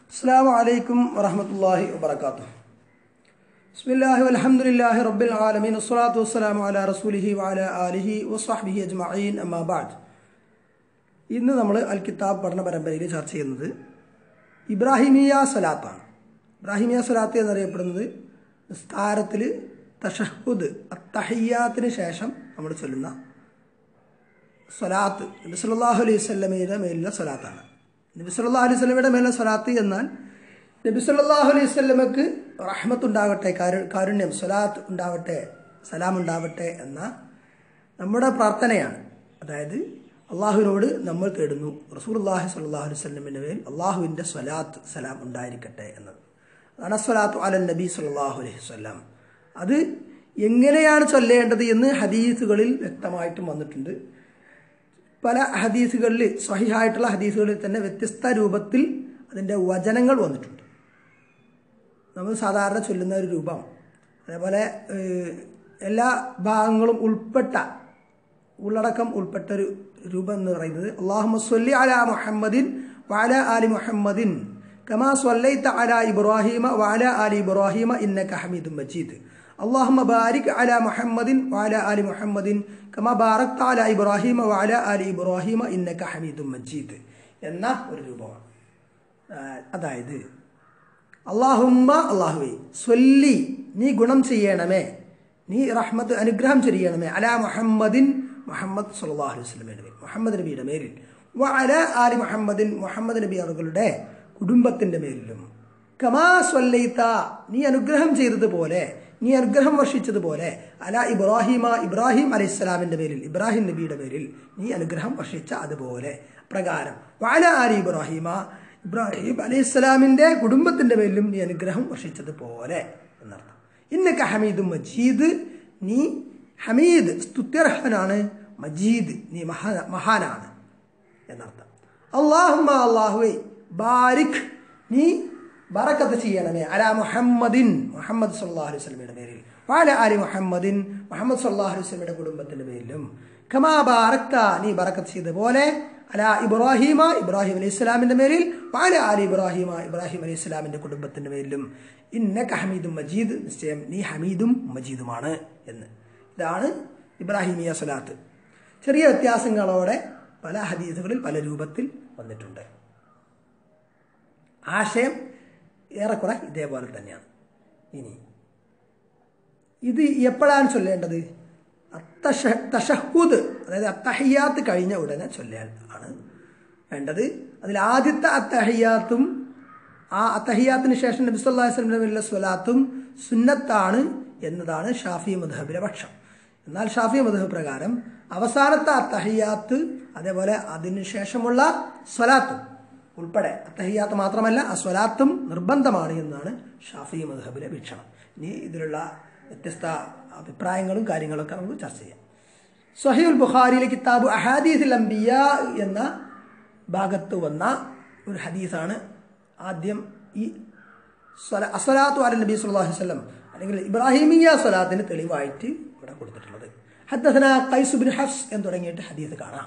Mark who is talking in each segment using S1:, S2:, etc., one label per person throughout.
S1: السلام عليكم ورحمة الله وبركاته بسم الله والحمد لله رب العالمين والصلاة والسلام على رسوله وعلى آله وصحبه أجمعين أما بعد ഇന്ന് നമ്മൾ അൽ കിതാബ് പഠന പരമ്പരയിൽ ചർച്ച ചെയ്യുന്നത് ഇബ്രാഹിമിയ സ്വലാത്താണ് ഇബ്രാഹിമിയ സ്വലാത്ത് എന്നറിയപ്പെടുന്നത് നിസ്കാരത്തിൽ തഷഹുദ് അത്തഹിയാത്തിന് ശേഷം നമ്മൾ ചൊല്ലുന്ന സ്വലാത്ത് നബി സല്ലല്ലാഹു അലൈഹി സ്വല്ലമയുടെ മേലുള്ള സ്വലാത്താണ് നബി സല്ലല്ലാഹു അലൈഹി സ്വലമയുടെ മേലുള്ള സ്വലാത്ത് എന്നാൽ നബി സല്ലല്ലാഹു അലൈഹി സ്വല്ലമക്ക് റഹ്മത്തുണ്ടാവട്ടെ കാരു കാരുണ്യം സ്വലാത്ത് ഉണ്ടാവട്ടെ സലാം ഉണ്ടാവട്ടെ എന്ന നമ്മുടെ പ്രാർത്ഥനയാണ് അതായത് അള്ളാഹുവിനോട് നമ്മൾ തേടുന്നു റസൂലുള്ളാഹി സ്വല്ലല്ലാഹു അലൈഹി വസല്ലമിന്റെ മേൽ അള്ളാഹുവിൻ്റെ സ്വലാത്ത് സലാം ഉണ്ടായിരിക്കട്ടെ എന്നത് അതാണ് സ്വലാത്തു അലൻ നബി സല്ലല്ലാഹു അലൈഹി വസല്ലം അത് എങ്ങനെയാണ് ചൊല്ലേണ്ടത് എന്ന് ഹദീസുകളിൽ വ്യക്തമായിട്ടും വന്നിട്ടുണ്ട് പല ഹദീസുകളിൽ സ്വഹിഹായിട്ടുള്ള ഹദീസുകളിൽ തന്നെ വ്യത്യസ്ത രൂപത്തിൽ അതിൻ്റെ വചനങ്ങൾ വന്നിട്ടുണ്ട് നമ്മൾ സാധാരണ ചൊല്ലുന്ന ഒരു രൂപം അതേപോലെ ഏഹ്, എല്ലാ ഭാഗങ്ങളും ഉൾപ്പെട്ട ഉള്ളടക്കം ഉൾപ്പെട്ട ഒരു രൂപം എന്ന് പറയുന്നത് അള്ളാഹു സ്വല്ലി അല മുഹമ്മദിൻ വാല ആലി മുഹമ്മദിൻ കമാ സ്വല്ലൈത്ത അല ഇബ്രാഹിമ വാല ആലി ഇബ്രാഹിമ ഇന്നക ഹമീദും മജീദ് اللهم بارك على محمد وعلى آل محمد كما باركت على إبراهيم وعلى آل إبراهيم إنك حميد مجيد എന്ന ഒരു രൂപമാണ് ആ, അതായത് അള്ളാഹുമ്മ അള്ളാഹുവേ സ്വല്ലി നീ ഗുണം ചെയ്യണമേ നീ റഹ്മത്ത് അനുഗ്രഹം ചെയ്യണമേ അല മുഹമ്മദിൻ മുഹമ്മദ് സല്ലല്ലാഹു അലൈഹി വസല്ലമയുടെ മേൽ മുഹമ്മദ് നബിയുടെ മേലിൽ വ അല ആലി മുഹമ്മദിൻ മുഹമ്മദ് നബി അവരുടെ കുടുംബത്തിന്റെ മേലിലും കമാ സ്വല്ലൈത്ത നീ അനുഗ്രഹം ചെയ്തതുപോലെ നീ അനുഗ്രഹം വർഷിച്ചതുപോലെ അല ഇബ്രാഹിമ ഇബ്രാഹിം അലൈഹിസ്സലാമിന്റെ പേരിൽ ഇബ്രാഹിം നബിയുടെ പേരിൽ നീ അനുഗ്രഹം വർഷിച്ച അതുപോലെ പ്രകാരം വാല ആലി ഇബ്രാഹിമ ഇബ്രാഹിം അലൈഹിസ്സലാമിന്റെ കുടുംബത്തിന്റെ പേരിലും നീ അനുഗ്രഹം വർഷിച്ചതുപോലെ എന്നർത്ഥം ഇന്നക്ക ഹമീദും മജീദ് നീ ഹമീദ് സ്തുത്യർഹനാണ് മജീദ് നീ മഹാ മഹാനാണ് എന്നർത്ഥം അള്ളാഹുമ്മ അള്ളാഹുവേ ബാരിക് നീ ബറക്കത്ത് ചെയ്യണമേ അല മുഹമ്മദിൻ മുഹമ്മദ് സല്ലല്ലാഹു അലൈഹി വസല്ലമയുടെ പേരിൽ വാല ആലി മുഹമ്മദിൻ മുഹമ്മദ് സല്ലല്ലാഹു അലൈഹി വസല്ലമയുടെ കുടുംബത്തിന്റെ പേരിലും കമാ ബാറക്ത നീ ബറക്കത്ത് ചെയ്ത പോലെ അല ഇബ്രാഹിമ ഇബ്രാഹിം അലൈഹി ഇസ്ലാമിന്റെ പേരിൽ വാല ആലി ഇബ്രാഹിമ ഇബ്രാഹിം അലൈഹി ഇസ്ലാമിന്റെ കുടുംബത്തിന്റെ പേരിലും ഇന്നക ഹമീദും മജീദ് നിശ്ചയം നീ ഹമീദും മജീദുമാണ് എന്ന് ഇതാണ് ഇബ്രാഹിമിയ സ്വലാത്ത് ചെറിയ വ്യത്യാസങ്ങളോടെ പല ഹദീസുകളിൽ പല രൂപത്തിൽ വന്നിട്ടുണ്ട് ആശയം ഏറെക്കുറെ ഇതേപോലെ തന്നെയാണ് ഇനി ഇത് എപ്പോഴാണ് ചൊല്ലേണ്ടത് അത്തഷ തഷഹുദ് അതായത് അത്തഹിയാത്ത് കഴിഞ്ഞ ഉടനെ ചൊല്ലാൻ ആണ് വേണ്ടത് അതിൽ ആദ്യത്തെ അത്തഹിയാത്തും ആ അത്തഹിയാത്തിന് ശേഷം നബി സല്ലല്ലാഹു അലൈഹി വസല്ലമയുടെ സ്വലാത്തും സുന്നത്താണ് എന്നതാണ് ഷാഫി മദ്ഹബിലെ പക്ഷം എന്നാൽ ഷാഫി മദ്ഹബ് പ്രകാരം അവസാനത്തെ അത്തഹിയാത്ത് അതേപോലെ അതിനുശേഷമുള്ള സ്വലാത്തും ഉൾപ്പെടെ അത്തഹിയാത്ത് മാത്രമല്ല ആ സ്വലാത്തും നിർബന്ധമാണ് എന്നാണ് ഷാഫി മദ്ഹബിലെ വീക്ഷണം ഇനി ഇതിലുള്ള വ്യത്യസ്ത അഭിപ്രായങ്ങളും കാര്യങ്ങളൊക്കെ നമുക്ക് ചർച്ച ചെയ്യാം സഹീൽ ബുഖാരിയിലെ കിതാബ് അഹാദീസിൽ അംബിയ എന്ന ഭാഗത്ത് വന്ന ഒരു ഹദീസാണ് ആദ്യം ഈ സ്വല- അസ്വലാത്തു അല നബി സല്ലല്ലാഹു അലൈഹി വസല്ലം അല്ലെങ്കിൽ ഇബ്രാഹിമിയ സ്വലാത്തിന് തെളിവായിട്ട് ഇവിടെ കൊടുത്തിട്ടുള്ളത് ഹദ്ദസന ഖൈസ് ബിൻ ഹഫ്സ് എന്ന് തുടങ്ങിയിട്ട് ഹദീസ് കാണാം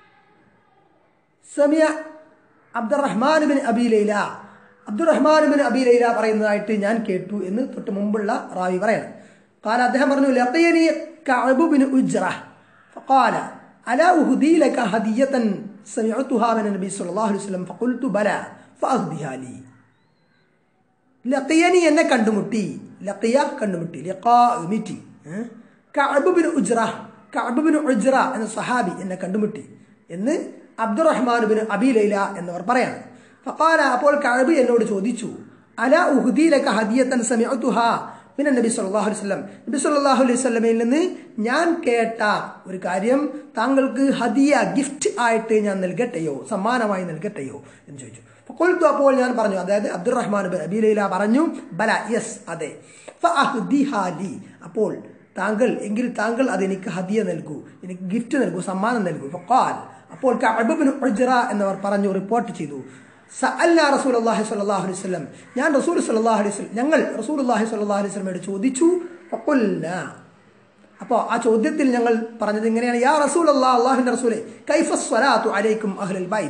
S1: സമിയ Abdurrahman bin Abi Laila Abdurrahman bin Abi Laila പറയുന്നതായിട്ട് ഞാൻ കേട്ടു എന്ന് തൊട്ട് മുമ്പുള്ള റാവി പറയണം قال അദ്ദേഹം പറഞ്ഞു ലഖിയനി കഅബ് ബിൻ ഉജ്റ فقال ألا أهدي لك هدية سمعتها من النبي صلى الله عليه وسلم فقلت بلى فأهدها لي ലഖിയനി എന്നെ കണ്ടുമുട്ടി ലഖിയ കണ്ടുമുട്ടി ലിഖാ മീറ്റി കഅബുബിൻ ഉജ്റ കഅബുബിൻ ഉജ്റ എന്ന സഹാബി എന്നെ കണ്ടുമുട്ടി എന്ന് അബ്ദുറഹ്മാൻ ബിൻ അബി ലൈല എന്നവർ പറയാണ് ഫഖാല അപ്പോൾ കഅബ് എന്നോട് ചോദിച്ചു അല ഉഹ്ദീലക ഹദിയത്തൻ സമിഅതുഹാ മിന നബി സല്ലല്ലാഹു അലൈഹി വസല്ലം നബി സല്ലല്ലാഹു അലൈഹി വസല്ലമയിൽ നിന്ന് ഞാൻ കേട്ട ഒരു കാര്യം താങ്കൾക്ക് ഹദിയ ഗിഫ്റ്റ് ആയിട്ട് ഞാൻ നൽകട്ടെയോ സമ്മാനമായി നൽകട്ടെയോ എന്ന് ചോദിച്ചു ഫഖുൽതു അപ്പോൾ ഞാൻ പറഞ്ഞു അതായത് അബ്ദുറഹ്മാൻ ബിൻ അബി ലൈല പറഞ്ഞു ബല യെസ് അതെ ഫഅഹ്ദിഹാ ലി അപ്പോൾ താങ്കൾ എങ്കിൽ താങ്കൾ അത് എനിക്ക് ഹദിയ നൽകൂ എനിക്ക് ഗിഫ്റ്റ് നൽകൂ സമ്മാനം നൽകൂ ഫഖാൽ അപ്പോൾ കഅബ് ബിൻ ഉജ്റ എന്നവർ പറഞ്ഞു റിപ്പോർട്ട് ചെയ്തു സഅൽന റസൂലുള്ളാഹി സ്വല്ലല്ലാഹു അലൈഹി വസല്ലം ഞാൻ റസൂൽ സ്വല്ലല്ലാഹു അലൈഹി വസല്ലം ഞങ്ങൾ റസൂലുള്ളാഹി സ്വല്ലല്ലാഹു അലൈഹി വസല്ലമയോട് ചോദിച്ചു ഫഖുൽന അപ്പോൾ ആ ചോദ്യത്തിൽ ഞങ്ങൾ പറഞ്ഞത് ഇങ്ങനെയാണ് യാ റസൂൽ അള്ളാഹ് അള്ളാഹുവിൻ്റെ റസൂലെ കൈഫ സ്വലാത്തു അലൈക്കും അഹ്ലുൽ ബൈത്ത്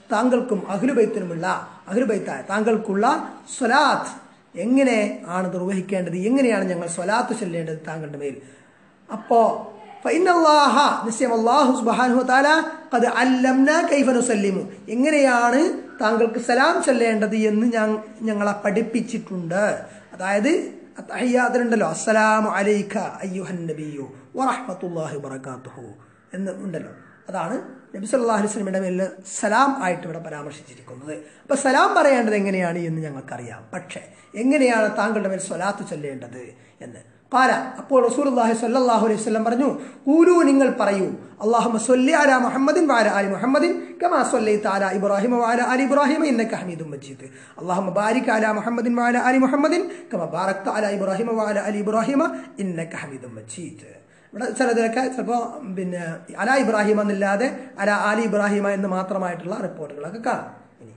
S1: താങ്കൾക്കും അഹ്ലുബൈത്തിനുമുള്ള അഹ്ലുബൈത്തായ താങ്കൾക്കുള്ള സ്വലാത്ത് എങ്ങനെ ആണ് നിർവഹിക്കേണ്ടത് എങ്ങനെയാണ് ഞങ്ങൾ സ്വലാത്ത് ചൊല്ലേണ്ടത് താങ്കളുടെ മേൽ അപ്പോ ഫൈനല്ലാഹ നിശ്ചയം അല്ലാഹു സുബ്ഹാനഹു വതആല ഖദ് അല്ലംനാ കൈഫ നുസല്ലിമു എങ്ങനെയാണ് താങ്കൾക്ക് സലാം ചൊല്ലേണ്ടത് എന്ന് ഞ- ഞങ്ങളെ പഠിപ്പിച്ചിട്ടുണ്ട് അതായത് അത്തഹിയാത്തിലുണ്ടല്ലോ അസ്സലാമു അലൈക അയ്യുഹൻ നബിയു വറഹ്മത്തുള്ളാഹി വബറകാതുഹു എന്ന് ഉണ്ടല്ലോ അതാണ് നബി സല്ലല്ലാഹു അലൈഹി വസല്ലമയുടെ മേലിൽ സലാം ആയിട്ട് ഇവിടെ പരാമർശിച്ചിരിക്കുന്നത് അപ്പോൾ സലാം പറയേണ്ടത് എങ്ങനെയാണ് എന്ന് ഞങ്ങൾക്കറിയാം പക്ഷേ എങ്ങനെയാണ് താങ്കളുടെ മേൽ സ്വലാത്ത് ചൊല്ലേണ്ടത് എന്ന് കാല അപ്പോൾ റസൂലുള്ളാഹി സ്വല്ലല്ലാഹു അലൈഹി വസല്ലം പറഞ്ഞു കൂലു നിങ്ങൾ പറയൂ അല്ലാഹുമ്മ സ്വല്ലി അലാ മുഹമ്മദിൻ വഅല ആലി മുഹമ്മദിൻ കമാ സ്വല്ലൈത അലാ ഇബ്രാഹിമ വഅല ആലി ഇബ്രാഹിമ ഇന്നക ഹമീദും മജീദ് അല്ലാഹുമ്മ ബാരിക് അലാ മുഹമ്മദിൻ വഅല ആലി മുഹമ്മദിൻ കമാ ബാറക്ത അലാ ഇബ്രാഹിമ വഅല ആലി ഇബ്രാഹിമ ഇന്നക ഹമീദും മജീദ് ഇവിടെ ചിലതിലൊക്കെ ചിലപ്പോൾ പിന്നെ അല ഇബ്രാഹിം എന്നില്ലാതെ അല ആലി ഇബ്രാഹിമ എന്ന് മാത്രമായിട്ടുള്ള റിപ്പോർട്ടുകളൊക്കെ കാണാം ഇനി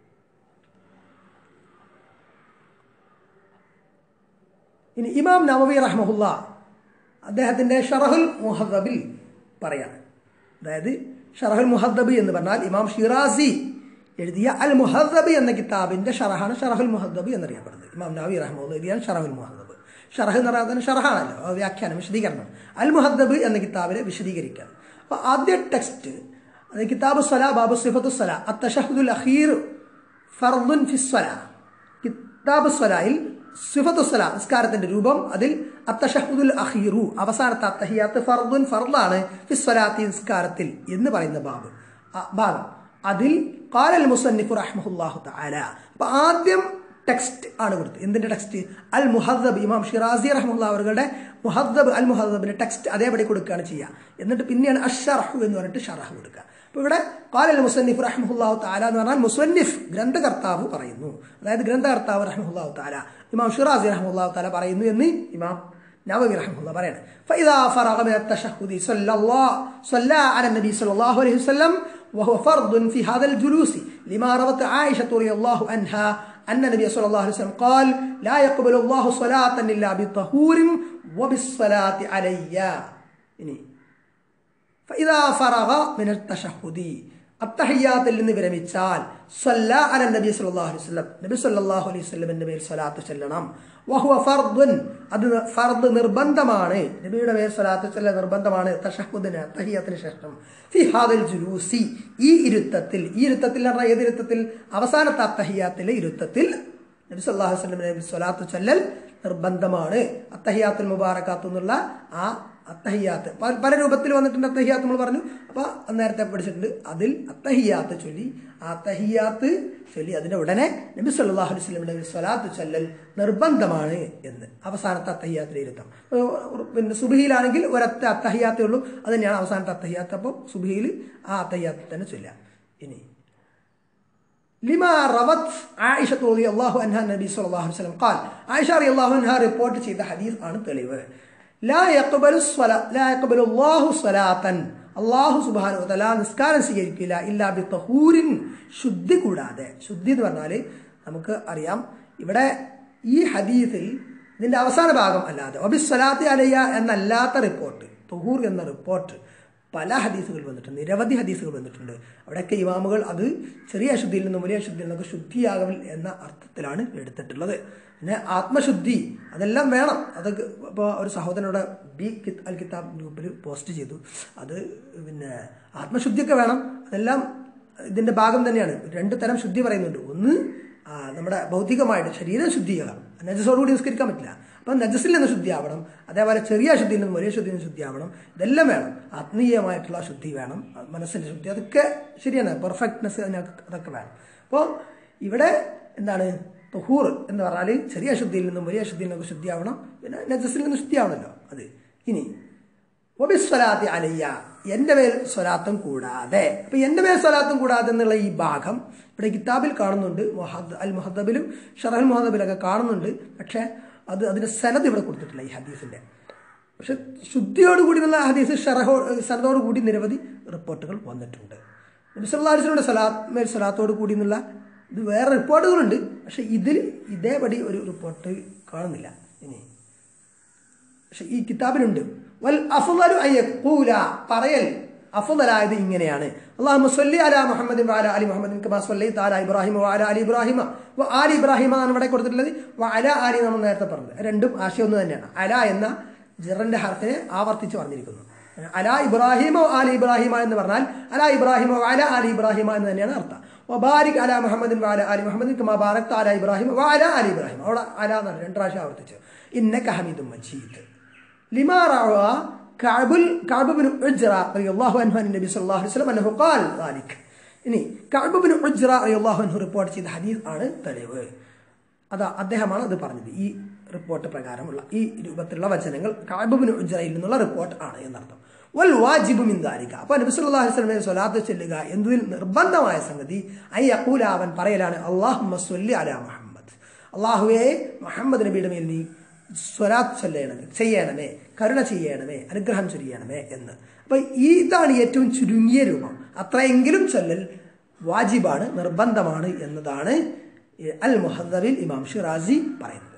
S1: ഇനി ഇമാം നവവി റഹ്മഹുല്ല അദ്ദേഹത്തിൻ്റെ ഷറഹുൽ മുഹദ്ദബിൽ പറയാണ് അതായത് ഷറഹുൽ മുഹദ്ദബ് എന്ന് പറഞ്ഞാൽ ഇമാം ഷിറാസി എഴുതിയ അൽ മുഹദ്ദബ് എന്ന കിതാബിന്റെ ഷറഹാണ് ഷറഹുൽ മുഹദ്ദബ് എന്നറിയപ്പെടുന്നത് ഇമാം നവി റഹ്മുല്ല എഴുതിയാണ് ഷറഹുൽ മുഹദ്ദബ് ഷറഹ് എന്ന് പറയുന്നത് ഷറഹാണല്ലോ ആ വ്യാഖ്യാനം വിശദീകരണം അൽ മുഹദ്ദബ് എന്ന കിതാബിനെ വിശദീകരിക്കുകയാണ് അപ്പോൾ ആദ്യ ടെക്സ്റ്റ് അത് കിതാബ് സ്വല ബാബു സിഫത്തു സ്വല അത്തഷഹുദുൽ അഖീർ ഫർദുൻ ഫിസ്വല കിതാബ് സ്വലായിൽ സിഫത്തു സ്വല നിസ്കാരത്തിന്റെ രൂപം അതിൽ അത്തഷഹുദുൽ അഖീറു അവസാനത്തെ അത്തഹിയാത്ത് ഫർദുൻ ഫർദാണ് ഫിസ്വലാത്തി നിസ്കാരത്തിൽ എന്ന് പറയുന്ന ബാബ് ആ ഭാഗം അതിൽ കാലൽ മുസന്നിഫു റഹ്മഹുല്ലാഹു തആല അപ്പൊ ആദ്യം ടെക്സ്റ്റ് ആണ് കൊടുത്തത് എന്തിന്റെ ടെക്സ്റ്റ് അൽ മുഹദ്ദബ് ഇമാം ഷിറാസി റഹ്മുല്ല അവരുടെ മുഹദ്ദബ് അൽ മുഹദ്ദബിന്റെ ടെക്സ്റ്റ് അതേപടി കൊടുക്കുകയാണ് ചെയ്യുക എന്നിട്ട് പിന്നെയാണ് അഷറഹു എന്ന് പറഞ്ഞിട്ട് ഷറഹ് കൊടുക്കുക അപ്പോൾ ഇവിടെ കാലൽ മുസന്നിഫ് റഹ്മുല്ലാഹു താല എന്ന് പറഞ്ഞാൽ മുസന്നിഫ് ഗ്രന്ഥകർത്താവ് പറയുന്നു അതായത് ഗ്രന്ഥകർത്താവ് റഹ്മുല്ലാഹു താല ഇമാം ഷിറാസി റഹ്മുല്ലാഹു താല പറയുന്നു എന്ന് ഇമാം നവവി റഹ്മുല്ല പറയാണ് فإذا فرغ من التشهد صلى الله صلى على النبي صلى الله عليه وسلم وهو فرض في هذا الجلوس لما روت عائشة رضي الله عنها أن النبي صلى الله عليه وسلم قال لا يقبل الله صلاة إلا بطهور وبالصلاة علي ഇനി فإذا فرغ من التشهد അത്തഹിയാത്തിൽ നിന്ന് വിരമിച്ചാൽ സല്ല അല നബി സല്ലല്ലാഹു അലൈഹി വസല്ലം നബി സല്ലല്ലാഹു അലൈഹി വസല്ലമിന്റെ മേൽ സ്വലാത്ത് ചെല്ലണം വഹുവ ഫർദുൻ അത് ഫർദ് നിർബന്ധമാണ് നബിയുടെ മേൽ സ്വലാത്ത് ചെല്ല നിർബന്ധമാണ് തഷഹുദിന് അത്തഹിയാത്തിന് ശേഷം ഫി ഹാദൽ ജുലൂസി ഈ ഇരുത്തത്തിൽ ഈ ഇരുത്തത്തിൽ എന്ന് പറഞ്ഞാൽ ഏത് ഇരുത്തത്തിൽ അവസാനത്തെ അത്തഹിയാത്തിലെ ഇരുത്തത്തിൽ നബി സല്ലല്ലാഹു അലൈഹി വസല്ലമിന്റെ സ്വലാത്ത് ചെല്ലൽ നിർബന്ധമാണ് അത്തഹിയാത്തുൽ മുബാറക്കാത്തു എന്നുള്ള ആ അത്തഹിയാത്ത് പ- പല രൂപത്തിൽ വന്നിട്ടുണ്ട് അത്തഹിയാത്ത് നമ്മൾ പറഞ്ഞു അപ്പോൾ നേരത്തെ പഠിച്ചിട്ടുണ്ട് അതിൽ അത്തഹിയാത്ത് ചൊല്ലി ആ അത്തഹിയാത്ത് ചൊല്ലി അതിൻ്റെ ഉടനെ നബി സല്ലല്ലാഹു അലൈഹി വസല്ലമയുടെ സ്വലാത്ത് ചൊല്ലൽ നിർബന്ധമാണ് എന്ന് അവസാനത്തെ അത്തഹിയാത്തിൽ ഇരുത്തം ഏഹ് പിന്നെ സുബഹിയിലാണെങ്കിൽ ഒരൊറ്റ അത്തഹിയാത്തേ ഉള്ളൂ അത് തന്നെയാണ് അവസാനത്തെ അത്തഹിയാത്ത് അപ്പോൾ സുബഹിയിൽ ആ അത്തഹിയാത്ത് തന്നെ ചൊല്ലാം ഇനി لما روت عائشة رضي الله عنها النبي صلى الله عليه وسلم قال عائشة رضي الله عنها റിപ്പോർട്ട് ചെയ്ത ഹദീസ് ആണ് തെളിവ് لا يقبل الصلاة لا يقبل الله صلاة അള്ളാഹു സുബാനു തല നിസ്കാരം സ്വീകരിക്കില്ല ഇല്ലാ ബി തഹൂരിൻ ശുദ്ധി കൂടാതെ ശുദ്ധി എന്ന് പറഞ്ഞാൽ നമുക്ക് അറിയാം ഇവിടെ ഈ ഹദീസിൽ ഇതിന്റെ അവസാന ഭാഗം അല്ലാതെ ഒബി സ്വലാത്തി അലയ്യ എന്നല്ലാത്ത റിപ്പോർട്ട് തുഹൂർ എന്ന റിപ്പോർട്ട് പല ഹദീസുകൾ വന്നിട്ടുണ്ട് നിരവധി ഹദീസുകൾ വന്നിട്ടുണ്ട് അവിടെയൊക്കെ ഇമാമുകൾ അത് ചെറിയ അശുദ്ധിയിൽ നിന്നും വലിയ അശുദ്ധിയിൽ നിന്നൊക്കെ ശുദ്ധിയാകൽ എന്ന അർത്ഥത്തിലാണ് എടുത്തിട്ടുള്ളത് പിന്നെ ആത്മശുദ്ധി അതെല്ലാം വേണം അതൊക്കെ ഇപ്പോൾ ഒരു സഹോദരനോട് ബി കിത് അൽ കിതാബ് ഗ്രൂപ്പിൽ പോസ്റ്റ് ചെയ്തു അത് പിന്നെ ആത്മശുദ്ധിയൊക്കെ വേണം അതെല്ലാം ഇതിന്റെ ഭാഗം തന്നെയാണ് രണ്ട് തരം ശുദ്ധി പറയുന്നുണ്ട് ഒന്ന് ആ, നമ്മുടെ ഭൗതികമായിട്ട് ശരീരം ശുദ്ധീകരണം നജസോടുകൂടി നിസ്കരിക്കാൻ പറ്റില്ല അപ്പം നജസിൽ നിന്ന് ശുദ്ധിയാവണം അതേപോലെ ചെറിയ ശുദ്ധിയിൽ നിന്നും വലിയ ശുദ്ധിയിൽ നിന്ന് ശുദ്ധിയാവണം ഇതെല്ലാം വേണം ആത്മീയമായിട്ടുള്ള ശുദ്ധി വേണം മനസ്സിന്റെ ശുദ്ധി അതൊക്കെ ശരിയാണ് പെർഫെക്റ്റ്നെസ് അതിനൊക്കെ അതൊക്കെ വേണം അപ്പോൾ ഇവിടെ എന്താണ് തൊഹൂർ എന്ന് പറഞ്ഞാൽ ചെറിയ ശുദ്ധിയിൽ നിന്നും വലിയ ശുദ്ധിയിൽ നിന്നൊക്കെ ശുദ്ധിയാവണം പിന്നെ നജസിൽ നിന്ന് ശുദ്ധിയാവണമല്ലോ അത് ഇനി ഒബിസ്വലാത്തി അലയ്യ എൻ്റെ മേൽ സ്വലാത്തും കൂടാതെ അപ്പൊ എൻ്റെ മേൽ സ്വലാത്തും കൂടാതെ എന്നുള്ള ഈ ഭാഗം ഇവിടെ കിതാബിൽ കാണുന്നുണ്ട് മുഹദ് അൽ മുഹദ്ദബിലും ഷറഹൽ മുഹദ്ദബിലൊക്കെ കാണുന്നുണ്ട് പക്ഷേ അത് അതിന്റെ സനത് ഇവിടെ കൊടുത്തിട്ടില്ല ഈ ഹദീസിന്റെ പക്ഷെ ശുദ്ധിയോടുകൂടി എന്നുള്ള ഹദീസ് ഷറഹോ സനതോടുകൂടി നിരവധി റിപ്പോർട്ടുകൾ വന്നിട്ടുണ്ട് നബിസ്വല്ലാസിനുടെ സലാത്ത് മേൽ സ്വലാത്തോട് കൂടി എന്നുള്ള ഇത് വേറെ റിപ്പോർട്ടുകളുണ്ട് പക്ഷെ ഇതിൽ ഇതേപടി ഒരു റിപ്പോർട്ട് കാണുന്നില്ല ഇനി പക്ഷെ ഈ കിതാബിലുണ്ട് വൽ അഫ്ളലു അൻ യഖൂല പറയൽ അഫുദലായത് ഇങ്ങനെയാണ് അള്ളാഹു സല്ലി അല മുഹമ്മദിൻ വാല അലി മുഹമ്മദിൻ കമാ സല്ലി താല ഇബ്രാഹിം വാല അലി ഇബ്രാഹിമ വ ആലി ഇബ്രാഹിമ എന്നാണ് ഇവിടെ കൊടുത്തിട്ടുള്ളത് വ അല ആലി നമ്മൾ നേരത്തെ പറഞ്ഞത് രണ്ടും ആശയം ഒന്ന് തന്നെയാണ് അല എന്ന ജിറന്റെ ഹർഫിനെ ആവർത്തിച്ച് പറഞ്ഞിരിക്കുന്നു അല ഇബ്രാഹിമോ ആലി ഇബ്രാഹിമ എന്ന് പറഞ്ഞാൽ അല ഇബ്രാഹിമോ അല അലി ഇബ്രാഹിമ എന്ന് തന്നെയാണ് അർത്ഥം വബാരിക് അല മുഹമ്മദിൻ വാല അലി മുഹമ്മദിൻ കമാ ബാരക് അല ഇബ്രാഹിം വാല അലി ഇബ്രാഹിം അവിടെ അല എന്നാണ് രണ്ട് പ്രാവശ്യം ആവർത്തിച്ചു ഇന്നക ഹമീദും മജീദ് لما روى كعب كعب بن عجرة رضي الله عنه عن النبي صلى الله عليه وسلم أنه قال ذلك ഇനി കഅബ് ഉജ്ര റളിയല്ലാഹു അൻഹു റിപ്പോർട്ട് ചെയ്ത ഹദീസ് ആണ് തെളിവ് അതാ അദ്ദേഹമാണ് അത് പറഞ്ഞത് ഈ റിപ്പോർട്ട് പ്രകാരമുള്ള ഈ രൂപത്തിലുള്ള വചനങ്ങൾ കഅബ് ഉജ്രയിൽ നിന്നുള്ള റിപ്പോർട്ട് ആണ് എന്നർത്ഥം വൽ വാജിബു മിൻ ദാലിക അപ്പോൾ നബി സല്ലല്ലാഹു അലൈഹി വസല്ലമയെ സ്വലാത്ത് ചെല്ലുക എന്നതിൽ നിർബന്ധമായ സംഗതി ഐ യഖൂല അവൻ പറയലാണ് അല്ലാഹുമ്മ സ്വല്ലി അലാ മുഹമ്മദ് അല്ലാഹുവേ മുഹമ്മദ് നബിയുടെ മേൽ നീ സ്വലാത്ത് ചൊല്ലണമേ ചെയ്യണമേ കരുണ ചെയ്യണമേ അനുഗ്രഹം ചൊരിയണമേ എന്ന് അപ്പൊ ഇതാണ് ഏറ്റവും ചുരുങ്ങിയ രൂപം അത്രയെങ്കിലും ചൊല്ലൽ വാജിബാണ് നിർബന്ധമാണ് എന്നതാണ് അൽ മുഹദ്ദബിൽ ഇമാം ഷിറാസി പറയുന്നത്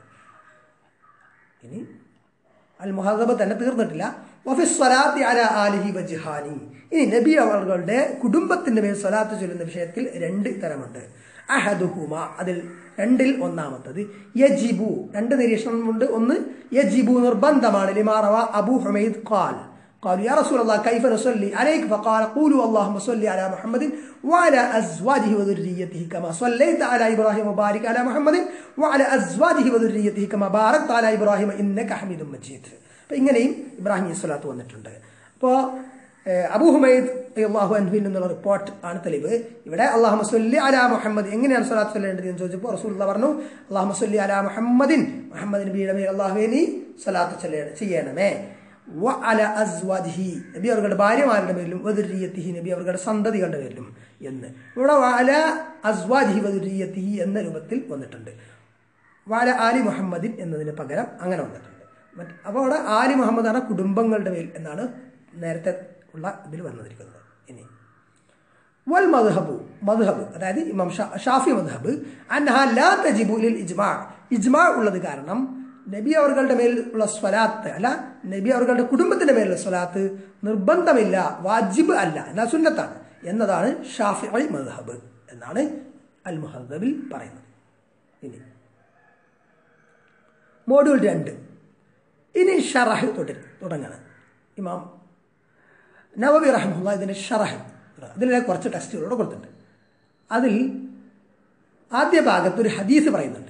S1: ഇനി അൽ മുഹദ്ദബ് തന്നെ തീർന്നിട്ടില്ല വഫിസ് സ്വലാത്തി അല ആലിഹി വജിഹാനി ഇനി നബി അവളുടെ കുടുംബത്തിന്റെ മേൽ സ്വലാത്ത് ചൊല്ലുന്ന വിഷയത്തിൽ രണ്ട് തരമുണ്ട് അഹദുഹുമ അതിൽ രണ്ടിൽ ഒന്നാമത്തത് യജിബു രണ്ട് നിരീക്ഷണമുണ്ട് ഒന്ന് യജിബു നിർബന്ധമാണ് ലിമാറവ അബു ഹുമൈദ് ഖാൽ قالوا يا رسول الله كيف نصلي عليك فقال قولوا اللهم صل على محمد وعلى ازواجه وذريته كما صليت على ابراهيم وبارك على محمد وعلى ازواجه وذريته كما باركت على ابراهيم انك حميد مجيد അപ്പോൾ ഇങ്ങനെയും ഇബ്രാഹിം സ്വലാത്ത് വന്നിട്ടുണ്ട് അപ്പോൾ അബൂ ഹുമൈദ് അള്ളാഹു അൻഹുവിൽ നിന്നുള്ള റിപ്പോർട്ട് ആണ് തെളിവ് ഇവിടെ അള്ളാഹു മസ്ലി അലാ മുഹമ്മദ് എങ്ങനെയാണ് സ്വലാത്ത് ചൊല്ലേണ്ടത് എന്ന് ചോദിച്ചപ്പോൾ റസൂൽ പറഞ്ഞു അള്ളാഹു മസ്ലി അലാ മുഹമ്മദിൻ മുഹമ്മദ് നബിയുടെ മേൽ അള്ളാഹുവെ നീ സ്വലാത്ത് ചൊല്ല ചെയ്യണമേ വ അല അസ്വാദിഹി നബി അവരുടെ ഭാര്യമാരുടെ പേരിലും വദുരിയത്തിഹി നബി അവരുടെ സന്തതികളുടെ പേരിലും എന്ന് ഇവിടെ വാല അസ്വാദിഹി വദുരിയത്തിഹി എന്ന രൂപത്തിൽ വന്നിട്ടുണ്ട് വാല ആലി മുഹമ്മദിൻ എന്നതിന് പകരം അങ്ങനെ വന്നിട്ടുണ്ട് മറ്റ് അപ്പോൾ അവിടെ ആലി മുഹമ്മദ് ആണ് കുടുംബങ്ങളുടെ മേൽ എന്നാണ് നേരത്തെ ഉള്ള ഇതിൽ വന്നിരിക്കുന്നത് ഇനി വൽ മദ്ഹബു മദ്ഹബ് അതായത് ഇമാം ഷാഫി മദ്ഹബ് അൻഹ ലാ തജിബു ലിൽ ഇജ്മാ ഇജ്മാ ഉള്ളത് കാരണം നബി അവர்களுടെ മേൽ ഉള്ള സ്വലാത്ത് അല്ല നബി അവர்களுടെ കുടുംബത്തിന്റെ മേലുള്ള സ്വലാത്ത് നിർബന്ധമില്ല വാജിബ് അല്ല എന്നാൽ സുന്നത്താണ് എന്നതാണ് ഷാഫി മദ്ഹബ് എന്നാണ് അൽ മുഹദ്ബിൽ പറയുന്നത് ഇനി മോഡ്യൂൾ രണ്ട് ഇനി ഷറഹ് തുടരും തുടങ്ങണം ഇമാം നവബി റഹ്മുള്ള ഇതിൻ്റെ ഷറഹ് അതിലെ കുറച്ച് ടെസ്റ്റുകളോട് കൊടുത്തിട്ടുണ്ട് അതിൽ ആദ്യ ഭാഗത്ത് ഒരു ഹദീസ് പറയുന്നുണ്ട്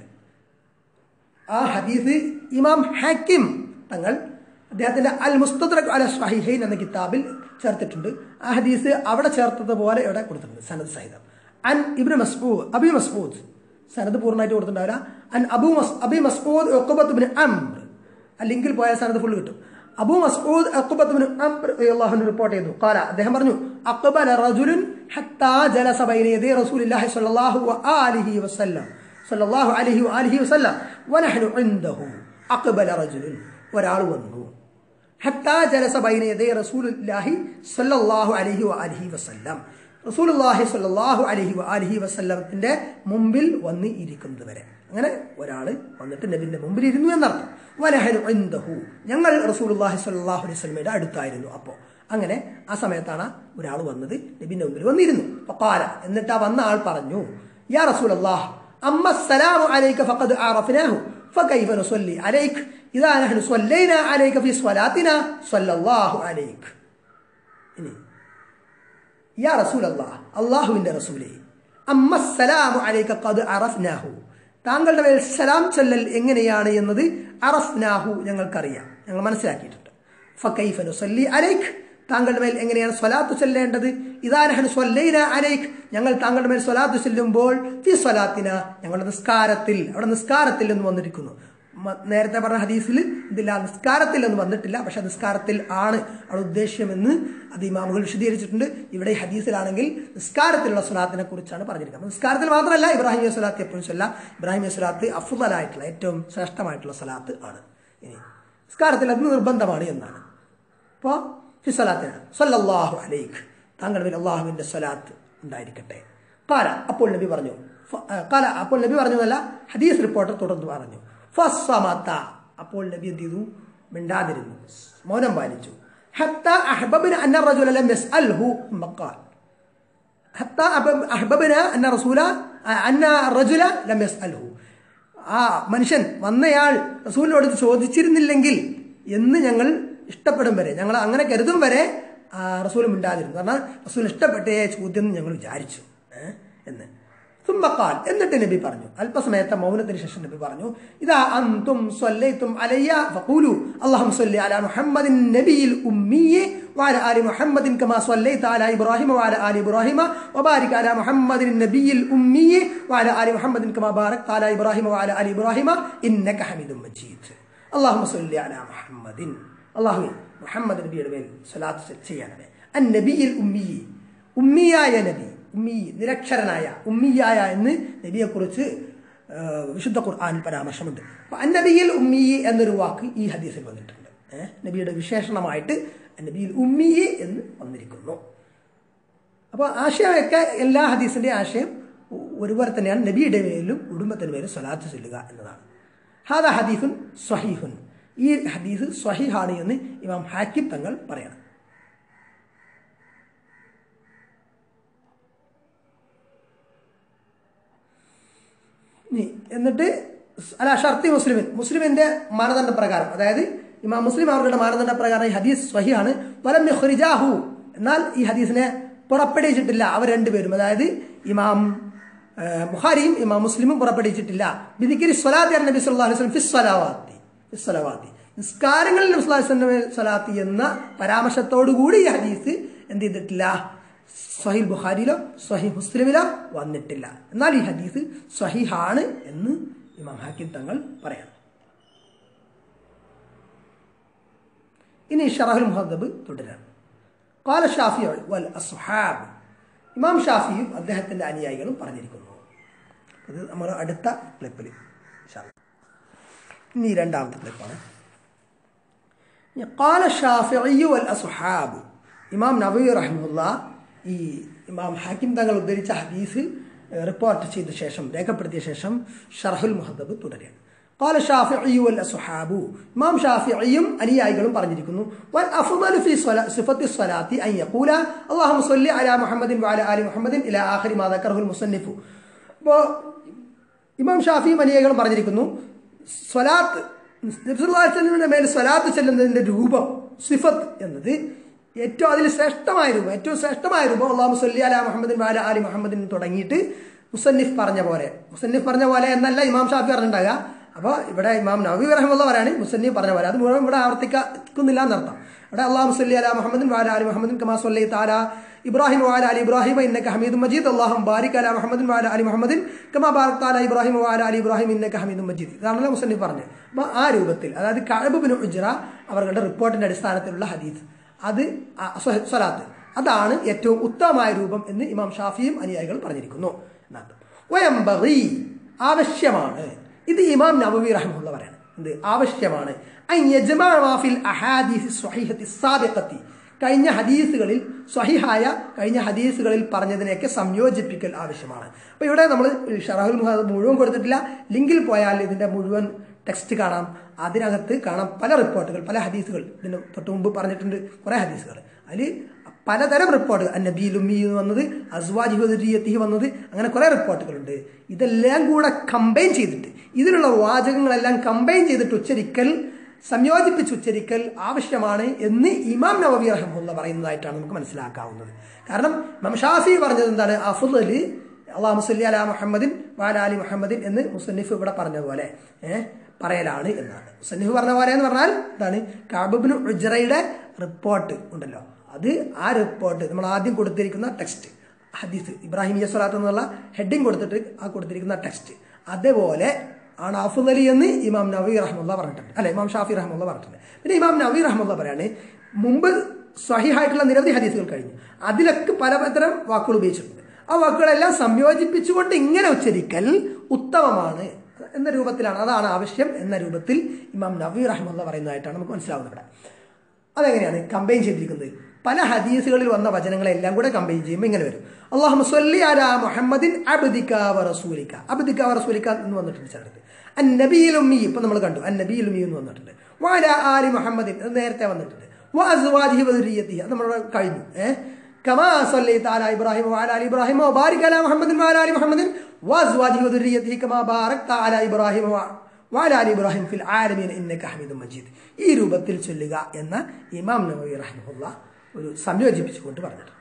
S1: ആ ഹദീസ് ഇമാം ഹാക്കിം തങ്ങൾ അദ്ദേഹത്തിൻ്റെ അൽ മുസ്തദ്രക് അൽ സ്വഹിഹൈൻ എന്ന കിതാബിൽ ചേർത്തിട്ടുണ്ട് ആ ഹദീസ് അവിടെ ചേർത്തതുപോലെ ഇവിടെ കൊടുത്തിട്ടുണ്ട് സനദ് സഹിതം അൻ ഇബ്നു മസ്ഊദ് അബി മസ്ഊദ് സനദ് പൂർണ്ണമായിട്ട് കൊടുത്തിട്ടുണ്ടാവില്ല അൻ അബു മസ് Abi Masud Uqbah bin Amr ലിങ്കിൽ പോയ സ്ഥാനത്ത് ഫുള്ള് കിട്ടും Abu Masud Uqbah bin Amr റളിയല്ലാഹു റിപ്പോർട്ട് ചെയ്തു ഖാല അദ്ദേഹം പറഞ്ഞു അഖ്ബല റജുലുൻ ഹത്താ ജലസ ബൈന യദി റസൂലില്ലാഹി സ്വല്ലല്ലാഹു അലൈഹി വസല്ലം സ്വല്ലല്ലാഹു അലൈഹി വആലിഹി വസല്ലം വനഹ്നു ഇൻദഹു അഖ്ബല റജുലുൻ ഒരാൾ വന്നു ഹത്താ ജലസ ബൈന യദി റസൂലില്ലാഹി സ്വല്ലല്ലാഹു അലൈഹി വആലിഹി വസല്ലം റസൂലുള്ളാഹി സ്വല്ലല്ലാഹു അലൈഹി വആലിഹി വസല്ലമത്തിന്റെ മുമ്പിൽ വന്ന് ഇരിക്കുന്നത് വരെ അങ്ങനെ ഒരാൾ വന്നിട്ട് നബിന്റെ മുമ്പിൽ ഇരുന്നു എന്നർത്ഥം വനഹനു ഇന്ദഹു ഞങ്ങൾ റസൂലുള്ളാഹി സ്വല്ലല്ലാഹു അലൈഹി വസല്ലമയുടെ അടുത്തായിരുന്നു അപ്പോൾ അങ്ങനെ ആ സമയത്താണ് ഒരാൾ വന്നത് നബിന്റെ മുമ്പിൽ വന്നിരുന്നു ഫഖാല എന്നിട്ട് ആ വന്ന ആൾ പറഞ്ഞു യാ റസൂലല്ലാഹ് അമ്മ السلام عليك فقد عرفناه فكيف نصلي عليك إذا نحن صلينا عليك في صلاتنا صلى الله عليك ഇനി യാ റസൂൽ അള്ളാഹ് അള്ളാഹുവിൻ്റെ റസൂലേ അമ്മ സലാമു അലൈക ഖദ് അറഫ്നാഹു താങ്കളുടെ മേൽ സലാം ചൊല്ലൽ എങ്ങനെയാണ് എന്നത് അറഫ്നാഹു ഞങ്ങൾക്കറിയാം ഞങ്ങൾ മനസ്സിലാക്കിയിട്ടുണ്ട് ഫക്കൈഫ നുസല്ലി അലൈഖ് താങ്കളുടെ മേൽ എങ്ങനെയാണ് സ്വലാത്ത് ചൊല്ലേണ്ടത് ഇതാനഹൻ സ്വല്ലൈന അലൈഖ് ഞങ്ങൾ താങ്കളുടെ മേൽ സ്വലാത്ത് ചൊല്ലുമ്പോൾ ഫി സ്വലാത്തിന ഞങ്ങളുടെ നിസ്കാരത്തിൽ അവിടെ നിസ്കാരത്തിൽ എന്ന് വന്നിരിക്കുന്നു നേരത്തെ പറഞ്ഞ ഹദീസിൽ ഇതില്ല നിസ്കാരത്തിൽ എന്ന് വന്നിട്ടില്ല പക്ഷെ നിസ്കാരത്തിൽ ആണ് അവിടെ ഉദ്ദേശ്യമെന്ന് അത് ഇമാമുകൾ വിശദീകരിച്ചിട്ടുണ്ട് ഇവിടെ ഈ ഹദീസിലാണെങ്കിൽ നിസ്കാരത്തിലുള്ള സ്വലാത്തിനെ കുറിച്ചാണ് പറഞ്ഞിരിക്കുന്നത് നിസ്കാരത്തിൽ മാത്രമല്ല ഇബ്രാഹിം സ്വലാത്ത് എപ്പോഴും ചൊല്ല ഇബ്രാഹിം സ്വലാത്ത് അഫുദലായിട്ടുള്ള ഏറ്റവും ശ്രേഷ്ഠമായിട്ടുള്ള സ്വലാത്ത് ആണ് ഇനി നിസ്കാരത്തിൽ അത് നിർബന്ധമാണ് എന്നാണ് അപ്പോൾ ഫിസ്വലാത്തിനാണ് സല്ലല്ലാഹു അലൈഖ് താങ്കളുടെ മേൽ അള്ളാഹുവിൻ്റെ സ്വലാത്ത് ഉണ്ടായിരിക്കട്ടെ കാല അപ്പോൾ നബി പറഞ്ഞു കാല അപ്പോൾ നബി പറഞ്ഞതല്ല ഹദീസ് റിപ്പോർട്ടർ തുടർന്ന് പറഞ്ഞു ഫസ്വമത്ത അപ്പോൾ നബി എന്ത് ചെയ്തു മിണ്ടാതിരുന്നു മൗനം പാലിച്ചു حتى أحببنا أن الرجل لم يسأله ثم قال حتى أحبب- أحببنا أن رسول أن الرجل لم يسأله ആ മനുഷ്യൻ വന്നയാൾ റസൂലിനോട് ഇത് ചോദിച്ചിരുന്നില്ലെങ്കിൽ എന്ന് ഞങ്ങൾ ഇഷ്ടപ്പെടും വരെ ഞങ്ങൾ അങ്ങനെ കരുതും വരെ ആ റസൂൽ മിണ്ടാതിരുന്നു കാരണം റസൂൽ ഇഷ്ടപ്പെട്ടേ ചോദ്യം എന്ന് ഞങ്ങൾ വിചാരിച്ചു ഏ? എന്ന് തുമ്പക്കാൽ എന്നിട്ട് നബി പറഞ്ഞു അല്പസമയത്തെ മൗനത്തിന് ശേഷം നബി പറഞ്ഞു ഇതാ അന്തും സ്വല്ലൈത്തും അലയ്യ ഫഖൂലു അല്ലാഹും സ്വല്ലി അലാ മുഹമ്മദിൻ നബിയിൽ ഉമ്മിയെ وعلى آل محمد كما صليت على إبراهيم وعلى آل إبراهيم وبارك على محمد النبي الأمي وعلى آل محمد كما باركت على إبراهيم وعلى آل إبراهيم إنك حميد مجيد اللهم صل على محمد اللهم محمد نبي الويل صلاة ചെയ്യണമേ النبي الأمي ഉമ്മിയായ നബി ഉമ്മി നിരക്ഷരനായ ഉമ്മിയായ എന്ന് നബിയെക്കുറിച്ച് ആ, വിശുദ്ധ ഖുർആാനിൽ പരാമർശമുണ്ട് അപ്പൊ അന്നബിയിൽ ഉമ്മി എന്നൊരു വാക്ക് ഈ ഹദീസിൽ വന്നിട്ടുണ്ട് ഏഹ് നബിയുടെ വിശേഷണമായിട്ട് നബിയിൽ ഉമ്മി എന്ന് വന്നിരിക്കുന്നു അപ്പോൾ ആശയമൊക്കെ എല്ലാ ഹദീസിന്റെ ആശയം ഒ- ഒരുപോലെ തന്നെയാണ് നബിയുടെ മേലും കുടുംബത്തിന്റെ മേലും സ്വലാത്ത് ചൊല്ലുക എന്നതാണ് ഹാദ ഹദീഫുൻ സ്വഹീഹുൻ ഈ ഹദീസ് സ്വഹീഹാണ് എന്ന് ഇമാം ഹാക്കിം തങ്ങൾ പറയണം ഇനി എന്നിട്ട് അല്ല ഷർത്തി മുസ്ലിമിൻ മുസ്ലിമിന്റെ മാനദണ്ഡ പ്രകാരം അതായത് ഇമാം മുസ്ലിം അവരുടെ മാനദണ്ഡ പ്രകാരം ഈ ഹദീസ് സ്വഹിയാണ് വലം യുഖ്രിജാഹു എന്നാൽ ഈ ഹദീസിനെ പുറപ്പെടുവിച്ചിട്ടില്ല അവർ രണ്ടുപേരും അതായത് ഇമാം ആ, ബുഖാരിയും ഇമാം മുസ്ലിമും പുറപ്പെടുവിച്ചിട്ടില്ല ബിദിക്കിരി സ്വലാത്തി നബി സല്ലല്ലാഹു അലൈഹി വസല്ലം ഫിസ് സ്വലാവാത്തി ഫിസ് സ്വലവാത്തി നിസ്കാരങ്ങളിൽ നബി സല്ലല്ലാഹു അലൈഹി വസല്ലം സ്വലാത്തി എന്ന പരാമർശത്തോടുകൂടി ഈ ഹദീസ് എന്ത് ചെയ്തിട്ടില്ല സ്വഹീൽ ബുഖാരിയിലോ സ്വഹി മുസ്ലിമിലോ വന്നിട്ടില്ല എന്നാൽ ഈ ഹദീസ് സ്വഹിഹാണ് എന്ന് ഇമാം ഹാക്കിം തങ്ങൾ പറയണം ഇനി ഷറഹുൽ മുഹദ്ദബ് തുടരാണ് قال الشافعي والأصحاب ഇമാം ഷാഫിയും അദ്ദേഹത്തിന്റെ അനുയായികളും പറഞ്ഞിരിക്കുന്നു അത് നമ്മൾ അടുത്ത ക്ലിപ്പിൽ ഇനി രണ്ടാമത്തെ ക്ലിപ്പാണ് قال الشافعي والأصحاب ഇമാം നബി റഹ്മുല്ല ഈ ഇമാം ഹാക്കിം തങ്ങൾ ഉദ്ധരിച്ച ഹദീസ് റിപ്പോർട്ട് ചെയ്ത ശേഷം രേഖപ്പെടുത്തിയ ശേഷം ഷർഹുൽ മുഹദ്ദബ് തുടരുകയാണ് قال الشافعي والأصحاب ഇമാം ഷാഫിയും അനുയായികളും പറഞ്ഞിരിക്കുന്നു والأفضل في صلاة صفة الصلاة أن يقول اللهم صل على محمد وعلى آل محمد إلى آخر ما ذكره المصنف അപ്പോൾ ഇമാം ഷാഫിയും അനുയായികളും പറഞ്ഞിരിക്കുന്നു സ്വലാത്ത് നബ്സുല്ലാസ്ലിന്റെ മേൽ സ്വലാത്ത് ചെല്ലുന്നതിന്റെ രൂപം സിഫത്ത് എന്നത് ഏറ്റവും അതിൽ ശ്രേഷ്ഠമായ രൂപം ഏറ്റവും ശ്രേഷ്ഠമായ രൂപം അള്ളാഹു സല്ലി അല മുഹമ്മദിൻ വാല അലി മുഹമ്മദിൻ തുടങ്ങിയിട്ട് മുസന്നിഫ് പറഞ്ഞ പോലെ മുസന്നിഫ് പറഞ്ഞ പോലെ എന്നല്ല ഇമാം ഷാഫി പറഞ്ഞിട്ടുണ്ടാകുക അപ്പോൾ ഇവിടെ ഇമാം നബി റഹ്മുള്ള പറയാണ് മുസന്നിഫ് പറഞ്ഞ പോലെ അത് മുഴുവൻ ഇവിടെ ആവർത്തിക്കുന്നില്ല എന്നർത്ഥം ഇവിടെ അള്ളാഹു സല്ലി അല മുഹമ്മദിൻ വാല അലി മുഹമ്മദിൻ കമാ സല്ലി താല ഇബ്രാഹിം വാല അലി ഇബ്രാഹിം ഇന്നക ഹമീദ് മജീദ് അള്ളാഹു ബാരിക് അല മുഹമ്മദിൻ വാല അലി മുഹമ്മദിൻ കമാ ബാരക് താല ഇബ്രാഹിം വാല അലി ഇബ്രാഹിം ഇന്നക ഹമീദ് മജീദ് ഇതാണല്ലോ മുസന്നിഫ് പറഞ്ഞത് അപ്പോൾ ആ രൂപത്തിൽ അതായത് കഅബ് ഉജ്റ അവരുടെ റിപ്പോർട്ടിന്റെ അടിസ്ഥാനത്തിലുള്ള ഹദീസ് അത് ആ സ്വ- സ്വലാത്ത് അതാണ് ഏറ്റവും ഉത്തമമായ രൂപം എന്ന് ഇമാം ഷാഫിയും അനുയായികൾ പറഞ്ഞിരിക്കുന്നു എന്നാണ് വയംബറി ആവശ്യമാണ് ഇത് ഇമാം നബവി റഹ്മുള്ള പറയാണ് എന്ത് ആവശ്യമാണ് അൻ യജ്മഅ മാ ഫിൽ അഹാദീസ് സ്വഹീഹത്തി സാബിഖത്തി കഴിഞ്ഞ ഹദീസുകളിൽ സ്വഹിഹായ കഴിഞ്ഞ ഹദീസുകളിൽ പറഞ്ഞതിനെയൊക്കെ സംയോജിപ്പിക്കൽ ആവശ്യമാണ് അപ്പോൾ ഇവിടെ നമ്മൾ ഷറഹുൽ മുഹദ് മുഴുവൻ കൊടുത്തിട്ടില്ല ലിങ്കിൽ പോയാൽ ഇതിന്റെ മുഴുവൻ ടെക്സ്റ്റ് കാണാം അതിനകത്ത് കാണാം പല റിപ്പോർട്ടുകൾ പല ഹദീസുകൾ ഇതിന് തൊട്ട് മുമ്പ് പറഞ്ഞിട്ടുണ്ട് കുറേ ഹദീസുകൾ അതിൽ പലതരം റിപ്പോർട്ടുകൾ നബീലുമ്മി വന്നത് അസ്വാജി ഹുദരിയത്തി വന്നത് അങ്ങനെ കുറേ റിപ്പോർട്ടുകളുണ്ട് ഇതെല്ലാം കൂടെ കമ്പൈൻ ചെയ്തിട്ട് ഇതിലുള്ള വാചകങ്ങളെല്ലാം കമ്പൈൻ ചെയ്തിട്ട് ഉച്ചരിക്കൽ സംയോജിപ്പിച്ച് ഉച്ചരിക്കൽ ആവശ്യമാണ് എന്ന് ഇമാം നവവി റഹമുല്ല പറയുന്നതായിട്ടാണ് നമുക്ക് മനസ്സിലാക്കാവുന്നത് കാരണം ഇമാം ഷാഫി പറഞ്ഞത് എന്താണ് അഫുദല് അള്ളാഹു മുസല്ലി അല മുഹമ്മദിൻ വാല അലി മുഹമ്മദിൻ എന്ന് മുസന്നിഫ് ഇവിടെ പറഞ്ഞ പോലെ ഏഹ് പറയലാണ് എന്നാണ് മുസന്നിഫ് പറഞ്ഞ പോലെ എന്ന് പറഞ്ഞാൽ എന്താണ് കാബുബിന് ഉജ്റയുടെ റിപ്പോർട്ട് ഉണ്ടല്ലോ അത് ആ റിപ്പോർട്ട് നമ്മൾ ആദ്യം കൊടുത്തിരിക്കുന്ന ടെക്സ്റ്റ് ഹദീസ് ഇബ്രാഹിം സ്വലാത്ത് എന്നുള്ള ഹെഡിങ് കൊടുത്തിട്ട് ആ കൊടുത്തിരിക്കുന്ന ടെക്സ്റ്റ് അതേപോലെ ആണ് അഫുദ് അലി എന്ന് ഇമാം നവി റഹ്മുല്ല പറഞ്ഞിട്ടുണ്ട് അല്ലെ ഇമാം ഷാഫി റഹ്മുല്ല പറഞ്ഞിട്ടുണ്ട് പിന്നെ ഇമാം നവി റഹ്മുല്ല പറയാണ് മുമ്പ് സ്വഹിഹായിട്ടുള്ള നിരവധി ഹദീസുകൾ കഴിഞ്ഞു അതിലൊക്കെ പലതരം വാക്കുകൾ ഉപയോഗിച്ചിട്ടുണ്ട് ആ വാക്കുകളെല്ലാം സംയോജിപ്പിച്ചുകൊണ്ട് ഇങ്ങനെ ഉച്ചരിക്കൽ ഉത്തമമാണ് എന്ന രൂപത്തിലാണ് അതാണ് ആവശ്യം എന്ന രൂപത്തിൽ ഇമാം നവി റഹ്മുല്ല പറയുന്നതായിട്ടാണ് നമുക്ക് മനസ്സിലാവുന്നത് ഇവിടെ അതെങ്ങനെയാണ് കമ്പൈൻ ചെയ്തിരിക്കുന്നത് പല ഹദീസുകളിൽ വന്ന വചനങ്ങളെല്ലാം കൂടെ കമ്പൈൻ ചെയ്യുമ്പോൾ ഇങ്ങനെ വരും അള്ളാഹു മുസ്വല്ലി അല മുഹമ്മദിൻ അബ്ദിക വ റസൂലിക അബ്ദിക വ റസൂലിക എന്ന് വന്നിട്ടുണ്ട് ചിലടത്ത് അൻ നബിയിൽ ഉമ്മി ഇപ്പൊ നമ്മൾ കണ്ടു അൻ നബിയിൽ ഉമ്മി എന്ന് വന്നിട്ടുണ്ട് വാല ആലി മുഹമ്മദിൻ അത് നേരത്തെ വന്നിട്ടുണ്ട് വഅസ്വാജിഹി വദുരിയത്തിഹി അത് നമ്മൾ കഴിഞ്ഞു ഏഹ് كما صليت على ابراهيم وعلى ال ابراهيم وبارك على محمد وعلى ال محمد وازواجه وذريته كما باركت على ابراهيم وعلى ال ابراهيم في العالمين انك حميد مجيد ഈ രൂപത്തിൽ ചൊല്ലുക എന്ന ഇമാം നബവി റഹ്മുള്ള ഒരു സംയോജിപ്പിച്ചുകൊണ്ട് പറഞ്ഞിട്ടുണ്ട്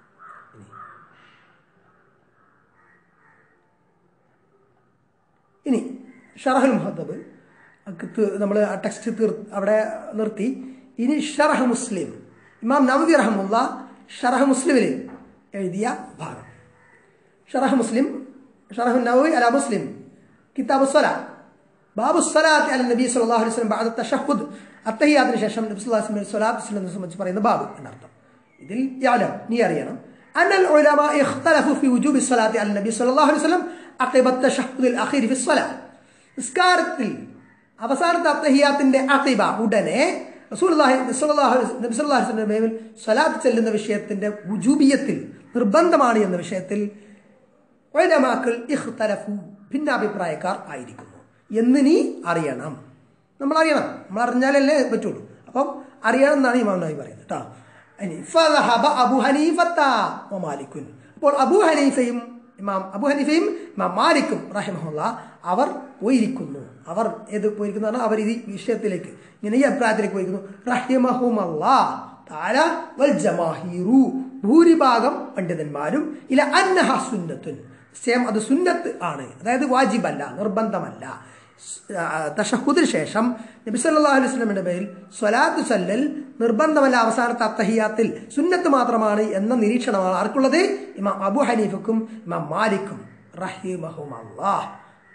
S1: ഇനി ഷറഹുൽ മുഹദ്ദബ് നമ്മൾ ആ ടെക്സ്റ്റ് തീർ അവിടെ നിർത്തി ഇനി ഷറഹ് മുസ്ലിം ഇമാം നവവി റഹമുല്ല ഷറഹ് മുസ്ലിമിൽ എഴുതിയ ഭാഗം ഷറഹ് മുസ്ലിം ഷറഹു നവവി അല മുസ്ലിം കിതാബ് സ്വല ബാബു സ്വലാത്ത് അല നബി സല്ലല്ലാഹു അലൈഹി വസല്ലം ബഅദ തശഹുദ് അത്തഹിയാത്തിന് ശേഷം നബി സല്ലല്ലാഹു അലൈഹി വസല്ലം സ്വലാത്ത് വസ്സലാമിനെ സംബന്ധിച്ച് പറയുന്ന ബാബ് എന്നർത്ഥം ഇതിൽ യാലം നീ അറിയണം أن العلماء اختلفوا في وجوب الصلاة على النبي صلى الله عليه وسلم عقب التشهد الأخير في الصلاة നിസ്കാരത്തിൽ അവസാനത്തെ അത്തഹിയാത്തിന്റെ അഖിബ ഉടനെ റസൂലുള്ളാഹി സ്വല്ലല്ലാഹു അലൈഹി നബി സല്ലല്ലാഹു അലൈഹി വസല്ലം മേൽ സ്വലാത്ത് ചെല്ലുന്ന വിഷയത്തിന്റെ വുജൂബിയത്തിൽ നിർബന്ധമാണ് എന്ന വിഷയത്തിൽ ഉലമാക്കൾ ഇഖ്തലഫു ഭിന്നാഭിപ്രായക്കാർ ആയിരിക്കുന്നു എന്ന് നീ അറിയണം നമ്മൾ അറിയണം നമ്മൾ അറിഞ്ഞാലല്ലേ പറ്റുള്ളൂ അപ്പം അറിയണം എന്നാണ് ഇമാം നബി പറയുന്നത് കേട്ടോ ഇനി ഫദഹബ അബു ഹനീഫത്ത വ മാലിക്കുൻ അപ്പോൾ അബു ഹനീഫയും ഇമാം അബു ഹനീഫയും ഇമാം മാലിക്കും റഹിമഹുല്ല അവർ പോയിരിക്കുന്നു അവർ ഏത് പോയിരിക്കുന്നു പറഞ്ഞാൽ അവർ ഈ വിഷയത്തിലേക്ക് ഇങ്ങനെ ഈ അഭിപ്രായത്തിലേക്ക് പോയിരിക്കുന്നു റഹിമഹുമല്ലാ താര വൽ ജമാഹീറു ഭൂരിഭാഗം പണ്ഡിതന്മാരും ഇല അന്നഹ സുന്നത്തുൻ നിശ്ചയം അത് സുന്നത്ത് ആണ് അതായത് വാജിബല്ല നിർബന്ധമല്ല തഷഹുദിന് ശേഷം നബി സല്ലല്ലാഹു അലൈഹി വസല്ലമയുടെ പേരിൽ സ്വലാത്ത് ചൊല്ലൽ നിർബന്ധമല്ല അവസാനത്തെ അത്തഹിയാത്തിൽ സുന്നത്ത് മാത്രമാണ് എന്ന നിരീക്ഷണമാണ് ആർക്കുള്ളത് ഇമാം അബു ഹനീഫക്കും ഇമാം മാലിക്കും റഹിമഹുമല്ലാഹ്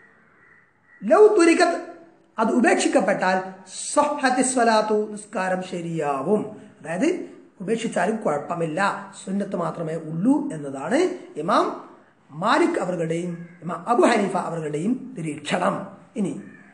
S1: ലൗ തുരിക്കത്ത് അത് ഉപേക്ഷിക്കപ്പെട്ടാൽ സ്വഹത്തി സ്വലാത്തു നിസ്കാരം ശരിയാവും അതായത് ഉപേക്ഷിച്ചാലും കുഴപ്പമില്ല സുന്നത്ത് മാത്രമേ ഉള്ളൂ എന്നതാണ് ഇമാം മാലിക് അവരുടെയും ഇമാം അബു ഹനീഫ അവരുടെയും നിരീക്ഷണം ഇനി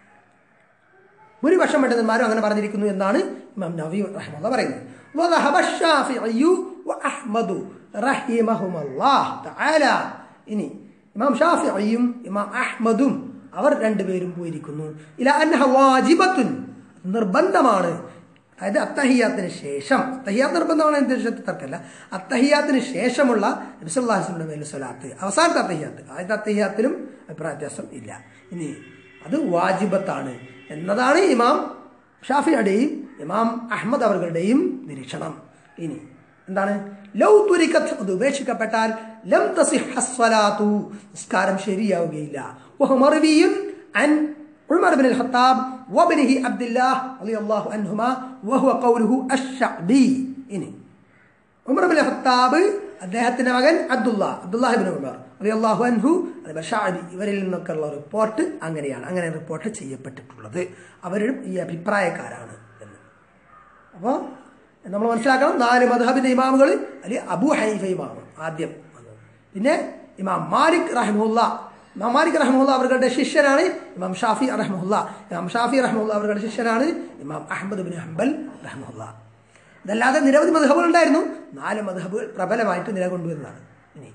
S1: ഭൂരിപക്ഷം പണ്ഡിതന്മാരും അങ്ങനെ പറഞ്ഞിരിക്കുന്നു എന്നാണ് ഇമാം നവി റഹ്മുള്ള പറയുന്നത് وذهب الشافعي وأحمد رحمهما الله تعالى ഇനി ഇമാം ഷാഫിയും ഇമാം അഹ്മദും അവർ രണ്ടുപേരും പോയിരിക്കുന്നു ഇല അന്നഹ വാജിബത്തുൻ നിർബന്ധമാണ് അതായത് അത്തഹിയാത്തിന് ശേഷം അത്തഹിയാത്ത് നിർബന്ധമാണ് എന്ന വിഷയത്തിൽ തർക്കമല്ല അത്തഹിയാത്തിന് ശേഷമുള്ള നബിസുല്ലാഹിന്റെ മേൽ സ്വലാത്ത് അവസാനത്തെ അത്തഹിയാത്ത് ആദ്യത്തെ അത്തഹിയാത്തിലും അഭിപ്രായ വ്യത്യാസം ഇല്ല ഇനി അത് വാജിബത്താണ് എന്നതാണ് ഇമാം ഷാഫിയുടെയും ഇമാം അഹമ്മദ് അവர்களுടെയും നിരീക്ഷണം ഇനി എന്താണ് ലൗ തുരിക്കത്ത് അത് ഉപേക്ഷിക്കപ്പെട്ടാൽ ലം തസിഹസ്വലാത്തു നിസ്കാരം ശരിയാവുകയില്ല വഹുമർവിയുൻ അൻ عمر بن الخطاب وابنه عبد الله رضي الله عنهما وهو قوله الشعبي ഇനി ഉമർ ബിൻ ഖത്താബ് അദ്ദേഹത്തിന്റെ മകൻ അബ്ദുള്ള അബ്ദുല്ലാഹിബിൻ ഉമർ അലിയല്ലാഹു അൻഹു അതുപോലെ ഷാബി ഇവരിൽ നിന്നൊക്കെ ഉള്ള റിപ്പോർട്ട് അങ്ങനെയാണ് അങ്ങനെ റിപ്പോർട്ട് ചെയ്യപ്പെട്ടിട്ടുള്ളത് അവരും ഈ അഭിപ്രായക്കാരാണ് എന്ന് അപ്പോൾ നമ്മൾ മനസ്സിലാക്കണം നാല് മധബിന്റെ ഇമാമുകൾ അല്ലെ അബു ഹൈഫ ഇമാമ് ആദ്യം വന്നത് പിന്നെ ഇമാം മാലിക് റഹ്മുല്ല ഇമാം മാലിക് റഹ്മുല്ല അവരുടെ ശിഷ്യനാണ് ഇമാം ഷാഫി റഹ്മുല്ല ഇമാം ഷാഫി റഹ്മുല്ല അവരുടെ ശിഷ്യനാണ് ഇമാം അഹമ്മദ് ബിൻ ഹംബൽ റഹ്മുല്ല ഇതല്ലാതെ നിരവധി മധബുകൾ ഉണ്ടായിരുന്നു നാല് മധബുകൾ പ്രബലമായിട്ട് നിലകൊണ്ടുവരുന്നതാണ് ഇനി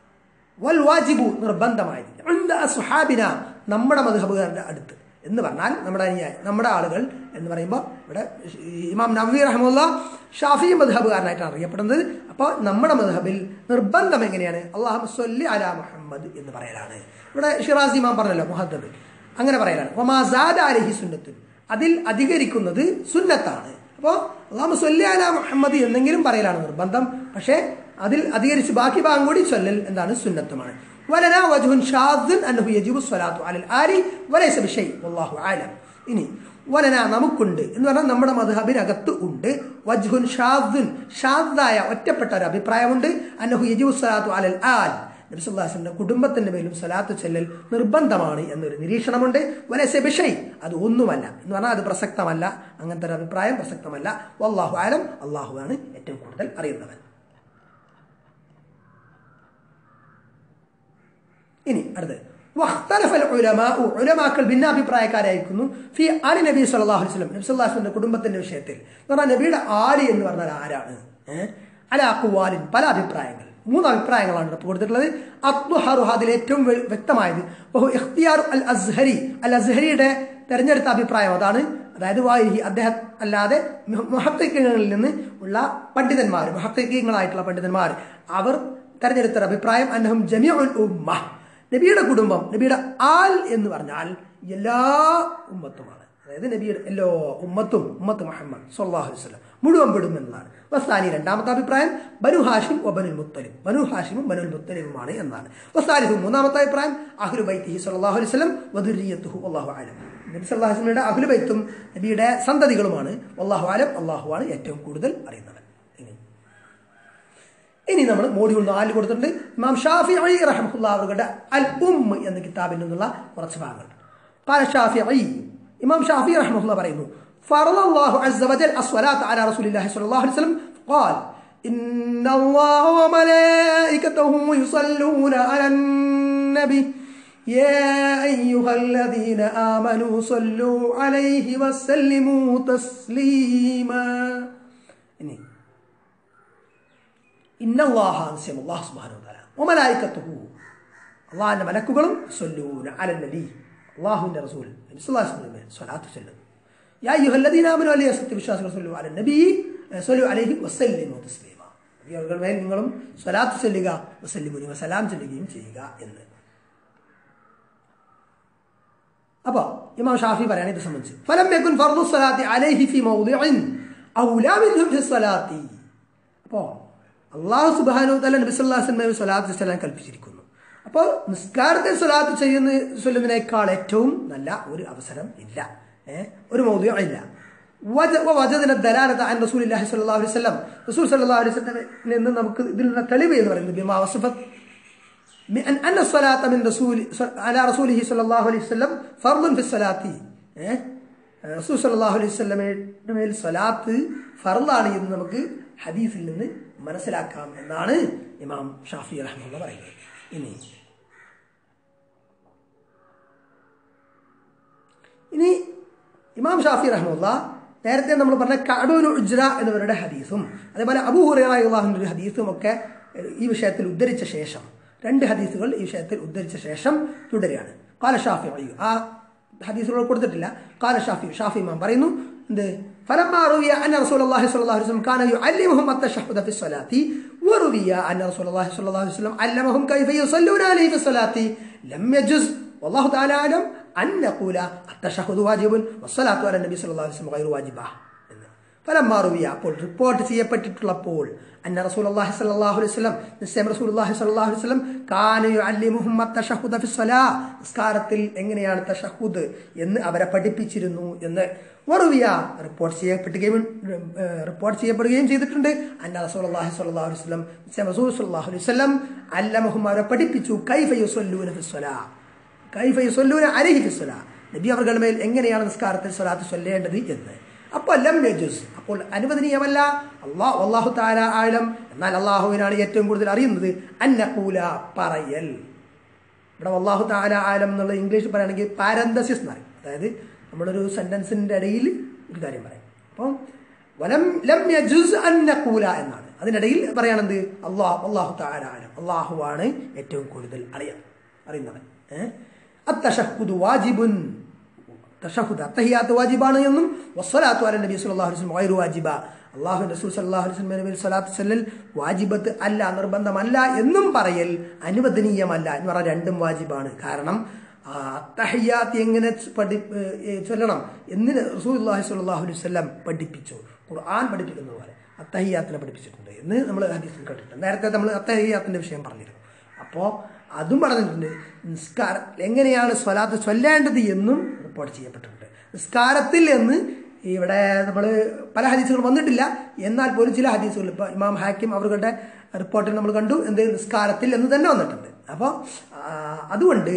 S1: വൽ വാജിബു നിർബന്ധമായിരിക്കും സുഹാബിന നമ്മുടെ മധബുകാരുടെ അടുത്ത് എന്ന് പറഞ്ഞാൽ നമ്മുടെ അനുയായി നമ്മുടെ ആളുകൾ എന്ന് പറയുമ്പോൾ ഇവിടെ ഇമാം നവീർ റഹമുല്ല ഷാഫി മധബുകാരനായിട്ടാണ് അറിയപ്പെടുന്നത് അപ്പോൾ നമ്മുടെ മധബിൽ നിർബന്ധം എങ്ങനെയാണ് അള്ളാഹു സൊല്ലി അല മുഹമ്മദ് എന്ന് പറയലാണ് ഇവിടെ ഷിറാസ് ഇമാം പറഞ്ഞല്ലോ മുഹദ്ദബ് അങ്ങനെ പറയലാണ് ഒമാസാദ് അലഹി സുന്നത്തുൻ അതിൽ അധികരിക്കുന്നത് സുന്നത്താണ് അപ്പോൾ അള്ളാഹു സൊല്ലി അല മുഹമ്മദ് എന്നെങ്കിലും പറയലാണ് നിർബന്ധം പക്ഷേ അതിൽ അധികരിച്ച് ബാക്കി ഭാഗം കൂടി ചൊല്ലൽ എന്താണ് സുന്നത്തുമാണ് ولنا وجه شاذ أنه يجب الصلاة على الآل وليس بشيء والله أعلم ഇനി വലന നമുക്കുണ്ട് എന്ന് പറഞ്ഞാൽ നമ്മുടെ മധുഹബിനകത്ത് ഉണ്ട് വജ്ഹുൻ ഷാദുൻ ഷാദായ ഒറ്റപ്പെട്ട ഒരു അഭിപ്രായമുണ്ട് അന്നഹു യജുബു സ്വലാത്തു അലൽ ആൽ നബി സുല്ലാസിന്റെ കുടുംബത്തിന്റെ മേലും സ്വലാത്ത് ചെല്ലൽ നിർബന്ധമാണ് എന്നൊരു നിരീക്ഷണമുണ്ട് വലസെ ബിഷൈ അത് ഒന്നുമല്ല എന്ന് പറഞ്ഞാൽ അത് പ്രസക്തമല്ല അങ്ങനത്തെ ഒരു അഭിപ്രായം പ്രസക്തമല്ല വല്ലാഹു ആലം അള്ളാഹുവാണ് ഏറ്റവും കൂടുതൽ അറിയുന്നവൻ ഇനി അടുത്ത് ഉലമാക്കൾ ഭിന്നാഭിപ്രായക്കാരായിരിക്കുന്നു ഫി ആലി നബി സല്ലാഹു വസ്ലം നബി സല്ലാഹുവിന്റെ കുടുംബത്തിന്റെ വിഷയത്തിൽ എന്ന് പറഞ്ഞാൽ നബിയുടെ ആലി എന്ന് പറഞ്ഞാൽ ആരാണ് അലാഖുവാലിൻ പല അഭിപ്രായങ്ങൾ മൂന്ന് അഭിപ്രായങ്ങളാണ് ഇവിടെ കൊടുത്തിട്ടുള്ളത് അബ്ദുഹറുഹ അതിൽ ഏറ്റവും വ്യക്തമായത് ബഹു ഇഖ്തിയാർ അൽ അസ്ഹരി അൽ അസ്ഹരിയുടെ തെരഞ്ഞെടുത്ത അഭിപ്രായം അതാണ് അതായത് വായിഹി അദ്ദേഹം അല്ലാതെ മുഹത്തക്കിങ്ങളിൽ നിന്ന് ഉള്ള പണ്ഡിതന്മാർ മുഹത്തക്കിങ്ങളായിട്ടുള്ള പണ്ഡിതന്മാർ അവർ തെരഞ്ഞെടുത്ത അഭിപ്രായം അന്നഹം ജമിഉൽ ഉമ്മ നബിയുടെ കുടുംബം നബിയുടെ ആൽ എന്ന് പറഞ്ഞാൽ എല്ലാ ഉമ്മത്തുമാണ് അതായത് നബിയുടെ എല്ലാ ഉമ്മത്തും ഉമ്മത്ത് മുഹമ്മദ് സല്ലല്ലാഹു അലൈഹി വസല്ലം മുഴുവൻ പെടും എന്നതാണ് വസ്താനി രണ്ടാമത്തെ അഭിപ്രായം ബനു ഹാഷിം ഒബനുൽ മുത്തലിം ബനു ഹാഷിമും ബനുൽ മുത്തലിമുമാണ് എന്നാണ് വസ്താലിഹു മൂന്നാമത്തെ അഭിപ്രായം അഹ്ലു ബൈത്തിഹി സല്ലല്ലാഹു അലൈഹി വസല്ലം വദുരിയത്തുഹു അല്ലാഹു അലം നബി സല്ലല്ലാഹു അലൈഹി വസല്ലമയുടെ അഹ്ലു ബൈത്തും നബിയുടെ സന്തതികളുമാണ് അല്ലാഹു അലം അല്ലാഹുവാണ് ഏറ്റവും കൂടുതൽ അറിയുന്നത് ഇനി ഇനി നമ്മൾ മോഡ്യൂൾ നാല് കൊടുത്തിട്ടുണ്ട് ഇമാം ഷാഫി അലി റഹമുല്ല അവരുടെ അൽ ഉം എന്ന കിതാബിൽ നിന്നുള്ള കുറച്ച് ഭാഗങ്ങൾ قال الشافعي ഇമാം ഷാഫി റഹ്മഹുല്ല പറയുന്നു فرض الله عز وجل الصلاة على رسول الله صلى الله عليه وسلم قال إن الله وملائكته يصلون على النبي يا أيها الذين آمنوا صلوا عليه وسلموا تسليما إني ഇന്നല്ലാഹ നിശ്ചയം അള്ളാഹു സുബ്ഹാനഹു വ തആല വമലായികത്തുഹു അള്ളാഹിന്റെ മലക്കുകളും സല്ലൂന അലൻ നബി അള്ളാഹുവിന്റെ റസൂൽ നബി സല്ലല്ലാഹു അലൈഹി വസല്ലം സ്വലാത്ത് ചൊല്ലുന്നു യാ അയ്യുഹല്ലദീന ആമനു അലൈഹി സത്യവിശ്വാസികൾ സല്ലു അലൻ നബി സല്ലു അലൈഹി വസല്ലിമു തസ്ലീമ നബി അവരുടെ മേൽ നിങ്ങളും സ്വലാത്ത് ചൊല്ലുക വസല്ലിമു നിങ്ങൾ സലാം ചൊല്ലുകയും ചെയ്യുക എന്ന് അപ്പോൾ ഇമാം ഷാഫി പറയാണ് ഇത് സംബന്ധിച്ച് ഫലം യകുൻ ഫർദു സ്വലാത്തി അലൈഹി ഫി മൗദിഇൻ ഔലാ മിൻഹു ഫി സ്വലാത്തി അപ്പോൾ അള്ളാഹു സുബാനു തല നബി സല്ലാസ്മ സ്വലാത്ത് ചെല്ലാൻ കൽപ്പിച്ചിരിക്കുന്നു അപ്പോൾ നിസ്കാരത്തിൽ സ്വലാത്ത് ചെയ്യുന്ന ചൊല്ലുന്നതിനേക്കാൾ ഏറ്റവും നല്ല ഒരു അവസരം ഇല്ല ഏഹ് ഒരു മൗദ്യം ഇല്ല വജദിന ദലാലത അൻ റസൂൽ ഇല്ലാഹി സല്ലല്ലാഹു അലൈഹി വസല്ലം റസൂൽ സല്ലല്ലാഹു അലൈഹി വസല്ലം നിന്ന് നമുക്ക് ഇതിലുള്ള തെളിവ് എന്ന് പറയുന്നത് ബിമാ വസഫത്ത് أن أن الصلاة من رسول على رسوله صلى الله عليه وسلم فرض في الصلاة റസൂൽ സല്ലല്ലാഹു അലൈഹി വസല്ലമയുടെ മേൽ സ്വലാത്ത് ഫർളാണ് എന്ന് നമുക്ക് ഹദീസിൽ നിന്ന് മനസ്സിലാക്കാം എന്നാണ് ഇമാം ഷാഫി റഹ്മുള്ള പറയുന്നത് ഇനി ഇനി ഇമാം ഷാഫി റഹ്മുള്ള നേരത്തെ നമ്മൾ പറഞ്ഞ കഅബുൽ ഉജ്ര എന്നിവരുടെ ഹദീസും അതേപോലെ അബൂ ഹുറൈറാഹുവിൻ്റെ ഒരു ഹദീസും ഒക്കെ ഈ വിഷയത്തിൽ ഉദ്ധരിച്ച ശേഷം രണ്ട് ഹദീസുകൾ ഈ വിഷയത്തിൽ ഉദ്ധരിച്ച ശേഷം തുടരുകയാണ് കാല ഷാഫി ആ ഹദീസുകൾ കൊടുത്തിട്ടില്ല കാല ഷാഫി ഷാഫി ഇമാം പറയുന്നു എന്ത് فلما روي أن رسول الله صلى الله عليه وسلم كان يعلمهم التشهد في الصلاة وروي أن رسول الله صلى الله عليه وسلم علمهم كيف يصلون عليه في الصلاة لم يجز والله تعالى أعلم أن نقول التشهد واجب والصلاة على النبي صلى الله عليه وسلم غير واجبة ഫലം മാറുവിയ അപ്പോൾ റിപ്പോർട്ട് ചെയ്യപ്പെട്ടിട്ടുള്ളപ്പോൾ അന്ന റസൂൽ അള്ളാഹി സല്ലാഹു അലൈഹി സ്വലം നിശ്ചയം റസൂൽ അള്ളാഹി സല്ലാഹു അലൈഹി സ്വലം കാനയു അല്ലി മുഹമ്മദ് തഷഹുദ് ഫിസ്വലാ നിസ്കാരത്തിൽ എങ്ങനെയാണ് തഷഹുദ് എന്ന് അവരെ പഠിപ്പിച്ചിരുന്നു എന്ന് വറുവിയ റിപ്പോർട്ട് ചെയ്യപ്പെടുകയും റിപ്പോർട്ട് ചെയ്യപ്പെടുകയും ചെയ്തിട്ടുണ്ട് അന്ന റസൂൽ അള്ളാഹി സല്ലാഹു അലൈഹി സ്വലം നിശ്ചയം റസൂൽ സല്ലാഹു അലൈഹി സ്വലം അല്ല മുഹമ്മദ് അവരെ പഠിപ്പിച്ചു കൈഫ യുസല്ലൂന ഫിസ്വലാ കൈഫ യുസല്ലൂന അലഹി ഫിസ്വലാ നബി അവരുടെ മേൽ എങ്ങനെയാണ് നിസ്കാരത്തിൽ സ്വലാത്ത് ചൊല്ലേണ്ടത് എന്ന് അപ്പോൾ ലം യജുസ് അപ്പോൾ അനുവദനീയമല്ല അള്ളാഹു അള്ളാഹു താല ആഴം എന്നാൽ അള്ളാഹുവിനാണ് ഏറ്റവും കൂടുതൽ അറിയുന്നത് അന്നക്കൂല പറയൽ ഇവിടെ അള്ളാഹു താല ആലം എന്നുള്ള ഇംഗ്ലീഷ് പറയുകയാണെങ്കിൽ പാരന്തസിസ് എന്ന് പറയും അതായത് നമ്മളൊരു സെന്റൻസിന്റെ ഇടയിൽ ഒരു കാര്യം പറയും അപ്പം വലം ലം യജുസ് അന്നക്കൂല എന്നാണ് അതിനിടയിൽ പറയണത് അള്ളാഹു അള്ളാഹു താല ആലം അള്ളാഹുവാണ് ഏറ്റവും കൂടുതൽ അറിയാം അറിയുന്നവൻ ഏഹ് അത്തഷഹുദ് വാജിബുൻ തഷഹുദ് അത്തഹിയാത്ത് വാജിബാണ് എന്നും വസ്സലാത്തു അല നബി സല്ലല്ലാഹു അലൈഹി വസല്ലം ഗൈറു വാജിബ അള്ളാഹു റസൂൽ സല്ലല്ലാഹു അലൈഹി വസല്ലം മേൽ സ്വലാത്ത് ചെല്ലൽ വാജിബത്ത് അല്ല നിർബന്ധമല്ല എന്നും പറയൽ അനുവദനീയമല്ല എന്ന് പറഞ്ഞാൽ രണ്ടും വാജിബാണ് കാരണം അത്തഹിയാത്ത് എങ്ങനെ പഠി ചൊല്ലണം എന്ന് റസൂൽ അള്ളാഹി സ്വല്ലല്ലാഹു അലൈഹി വസല്ലം പഠിപ്പിച്ചു ഖുർആൻ പഠിപ്പിക്കുന്ന പോലെ അത്തഹിയാത്തിനെ പഠിപ്പിച്ചിട്ടുണ്ട് എന്ന് നമ്മൾ ഹദീസിൽ കേട്ടിട്ടുണ്ട് നേരത്തെ നമ്മൾ അത്തഹിയാത്തിന്റെ വിഷയം പറഞ്ഞിരുന്നു അപ്പോൾ അതും പറഞ്ഞിട്ടുണ്ട് നിസ്കാരം എങ്ങനെയാണ് സ്വലാത്ത് ചൊല്ലേണ്ടത് എന്നും റിപ്പോർട്ട് ചെയ്യപ്പെട്ടിട്ടുണ്ട് നിസ്കാരത്തിൽ എന്ന് ഇവിടെ നമ്മൾ പല ഹദീസുകൾ വന്നിട്ടില്ല എന്നാൽ പോലും ചില ഹദീസുകൾ ഇപ്പോൾ ഇമാം ഹാക്കിം അവരുടെ റിപ്പോർട്ടിൽ നമ്മൾ കണ്ടു എന്ത് നിസ്കാരത്തിൽ എന്ന് തന്നെ വന്നിട്ടുണ്ട് അപ്പോൾ അതുകൊണ്ട്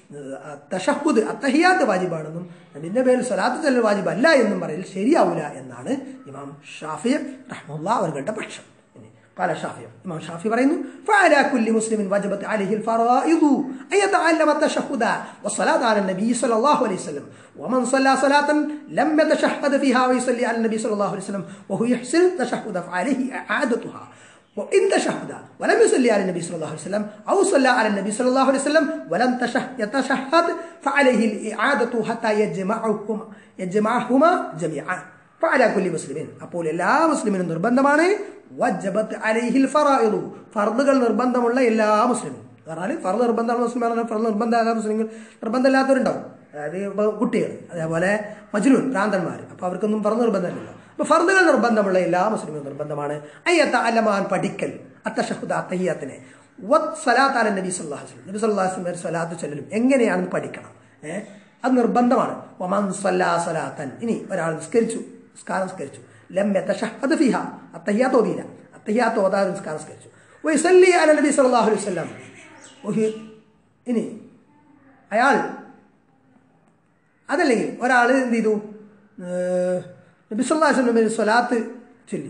S1: തഷഹുദ് അത്തഹിയാത്ത് വാജിബാണെന്നും അതിൻ്റെ പേരിൽ സ്വലാത്ത് ചെല്ലൽ വാജിബല്ല എന്നും പറയൽ ശരിയാവില്ല എന്നാണ് ഇമാം ഷാഫി റഹ്മുല്ല അവരുടെ പക്ഷം قال الشافعي الإمام الشافعي برينو فعلى كل مسلم وجبت عليه الفرائض أن يتعلم التشهد والصلاة على النبي صلى الله عليه وسلم ومن صلى صلاة لم يتشهد فيها ويصلي على النبي صلى الله عليه وسلم وهو يحسن التشهد فعليه إعادتها وإن تشهد ولم يصلي على النبي صلى الله عليه وسلم أو صلى على النبي صلى الله عليه وسلم ولم تشه يتشهد فعليه الإعادة حتى يجمعهما يجمعهما جميعا فعلى كل مسلم അപ്പോൾ എല്ലാ മുസ്ലിമിനും നിർബന്ധമാണ് വജ്ജബത്ത് അലൈഹിൽ ഫറായിദു ഫർദുകൾ നിർബന്ധമുള്ള എല്ലാ മുസ്ലിമും പറഞ്ഞാൽ ഫർദ് നിർബന്ധമുള്ള മുസ്ലിമാണ് ഫർദ് നിർബന്ധമാകാത്ത മുസ്ലിങ്ങൾ നിർബന്ധമില്ലാത്തവരുണ്ടാവും അതായത് ഇപ്പോൾ കുട്ടികൾ അതേപോലെ മജ്നൂൻ ഭ്രാന്തന്മാർ അപ്പോൾ അവർക്കൊന്നും ഫർദ് നിർബന്ധമില്ലല്ലോ അപ്പോൾ ഫർദുകൾ നിർബന്ധമുള്ള എല്ലാ മുസ്ലിമും നിർബന്ധമാണ് അയ്യത്ത അലമാൻ പഠിക്കൽ അത്തഷഹുദ അത്തഹിയത്തിനെ വത് സലാത്ത് അല നബി സല്ലാഹു വസ്ലം നബി സല്ലാഹു വസ്ലം സ്വലാത്ത് ചൊല്ലലും എങ്ങനെയാണെന്ന് പഠിക്കണം ഏഹ് അത് നിർബന്ധമാണ് ഒമൻ സല്ലാ സലാത്തൻ ഇനി ഒരാൾ നിസ്കരിച്ചു നിസ്കാരം നിസ്കരിച്ചു ലം യതശഹദ് ഫിഹ അത്തഹിയാത്ത് ഓതിയില്ല അത്തഹിയാത്ത് ഓതാതെ നിസ്കാരം നിസ്കരിച്ചു വയസല്ലി അല നബി സല്ലല്ലാഹു അലൈഹി വസല്ലം ഒഹി ഇനി അയാൾ അതല്ലെങ്കിൽ ഒരാൾ എന്ത് ചെയ്തു ഏഹ്, നബി സല്ലല്ലാഹു അലൈഹി വസല്ലം സ്വലാത്ത് ചൊല്ലി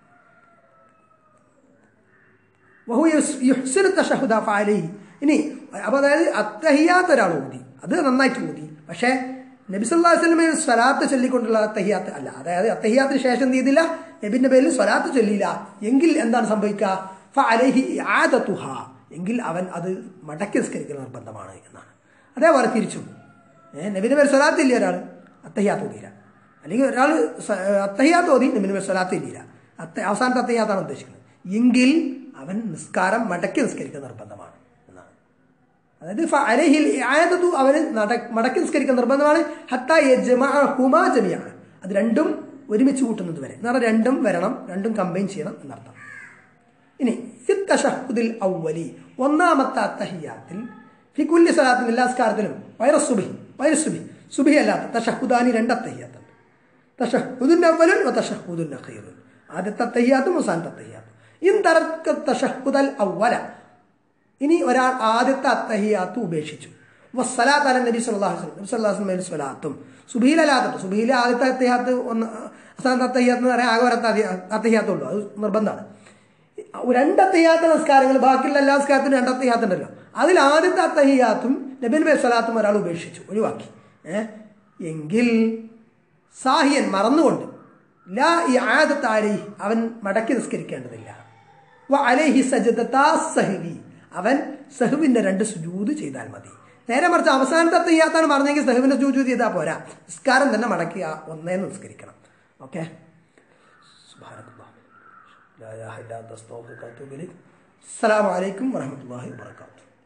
S1: വഹു യുസ്- യുഹ്സിനു തശഹുദ ഫഅലൈഹി ഇനി അപ്പോൾ അതായത് അത്തഹിയാത്ത് ഒരാൾ ഊതി അത് നന്നായിട്ട് ഊതി പക്ഷേ നബി സല്ലല്ലാഹു അലൈഹി വസല്ലമയിൽ സ്വലാത്ത് ചൊല്ലിക്കൊണ്ടുള്ള അത്തഹിയാത്ത് അല്ല അതായത് അത്തഹിയാത്തിന് ശേഷം എന്ത് ചെയ്തില്ല നബിന്റെ പേരിൽ സ്വലാത്ത് ചൊല്ലിയില്ല എങ്കിൽ എന്താണ് സംഭവിക്കുക ഫഅലൈഹി ഇആദതുഹ എങ്കിൽ അവൻ അത് മടക്കി നിസ്കരിക്കൽ നിർബന്ധമാണ് എന്നാണ് അതേപോലെ തിരിച്ചും ഏഹ് നബിന്റെ പേര് സ്വലാത്ത് ഇല്ല ഒരാൾ അത്തഹിയാത്ത് ഓതിയില്ല അല്ലെങ്കിൽ ഒരാൾ അത്തഹിയാത്ത് ഓതി നബിന്റെ പേര് സ്വലാത്ത് ഇല്ല അത്ത അവസാനത്തെ അത്തഹിയാത്താണ് ഉദ്ദേശിക്കുന്നത് എങ്കിൽ അവൻ നിസ്കാരം മടക്കി നിസ്കരിക്കുക നിർബന്ധമാണ് എന്നാണ് അതായത് ഫ അലഹിൽ ആയതു അവന് നട- മടക്കി നിസ്കരിക്കാൻ നിർബന്ധമാണ് ഹത്ത ഹുമാ ജമിയാണ് അത് രണ്ടും ഒരുമിച്ച് കൂട്ടുന്നത് വരെ എന്ന് പറഞ്ഞാൽ രണ്ടും വരണം രണ്ടും കമ്പൈൻ ചെയ്യണം എന്നർത്ഥം ഇനി ഫിത്തഷഹുദിൽ ഔവലി ഒന്നാമത്തെ അത്തഹിയാത്തിൽ ഫി കുല്ലി സലാത്തിൻ എല്ലാ സ്കാരത്തിലും വൈറസ് സുബി വൈറസ് സുബി സുബി അല്ലാത്ത തഷഹുദാനി രണ്ട് അത്തഹിയാത്തുണ്ട് തഷഹുദുൻ അവലുൻ വ തഷഹുദുൻ അഖീറുൻ ആദ്യത്തെ അത്തഹിയാത്തും അവസാനത്തെ അത്തഹിയാത്തും ഇൻ തറക്ക തഷഹുദൽ അവല ഇനി ഒരാൾ ആദ്യത്തെ അത്തഹിയാത്ത് ഉപേക്ഷിച്ചു വസ്സലാത്ത് അല നബി സല്ലല്ലാഹു അലൈഹി വസല്ലം നബി സല്ലല്ലാഹു അലൈഹി വസല്ലം സ്വലാത്തും സുബീലല്ലാത്തത് സുബീലെ ആദ്യത്തെ അത്തഹിയാത്ത് ഒന്ന് അവസാനത്തെ അത്തഹിയാത്ത് എന്ന് പറയാൻ ആകെ ഒരത്തെ അത്തഹിയാത്തുള്ളൂ അത് നിർബന്ധമാണ് രണ്ട് അത്തഹിയാത്ത നിസ്കാരങ്ങൾ ബാക്കിയുള്ള എല്ലാ നിസ്കാരത്തിനും രണ്ട് അത്തഹിയാത്തുണ്ടല്ലോ അതിൽ ആദ്യത്തെ അത്തഹിയാത്തും നബിൻ ബൈ സ്വലാത്തും ഒരാൾ ഉപേക്ഷിച്ചു ഒഴിവാക്കി ഏ എങ്കിൽ സാഹിയൻ മറന്നുകൊണ്ട് ലാ ഈ ആദത്ത് അലൈ അവൻ മടക്കി നിസ്കരിക്കേണ്ടതില്ല വ അലൈഹി സജദത്താ സഹവി അവൻ സഹുവിന്റെ രണ്ട് സുജൂത് ചെയ്താൽ മതി നേരെ മറിച്ച് അവസാനത്തെ അത്തഹിയാത്താണ് പറഞ്ഞെങ്കിൽ സഹുവിന്റെ സുജൂത് ചെയ്താൽ പോരാ നിസ്കാരം തന്നെ മടക്കി ആ ഒന്നേന്ന് നിസ്കരിക്കണം ഓക്കെ സുബ്ഹാനല്ലാഹ് لا إله إلا أنت أستغفرك وأتوب إليك السلام عليكم ورحمة الله وبركاته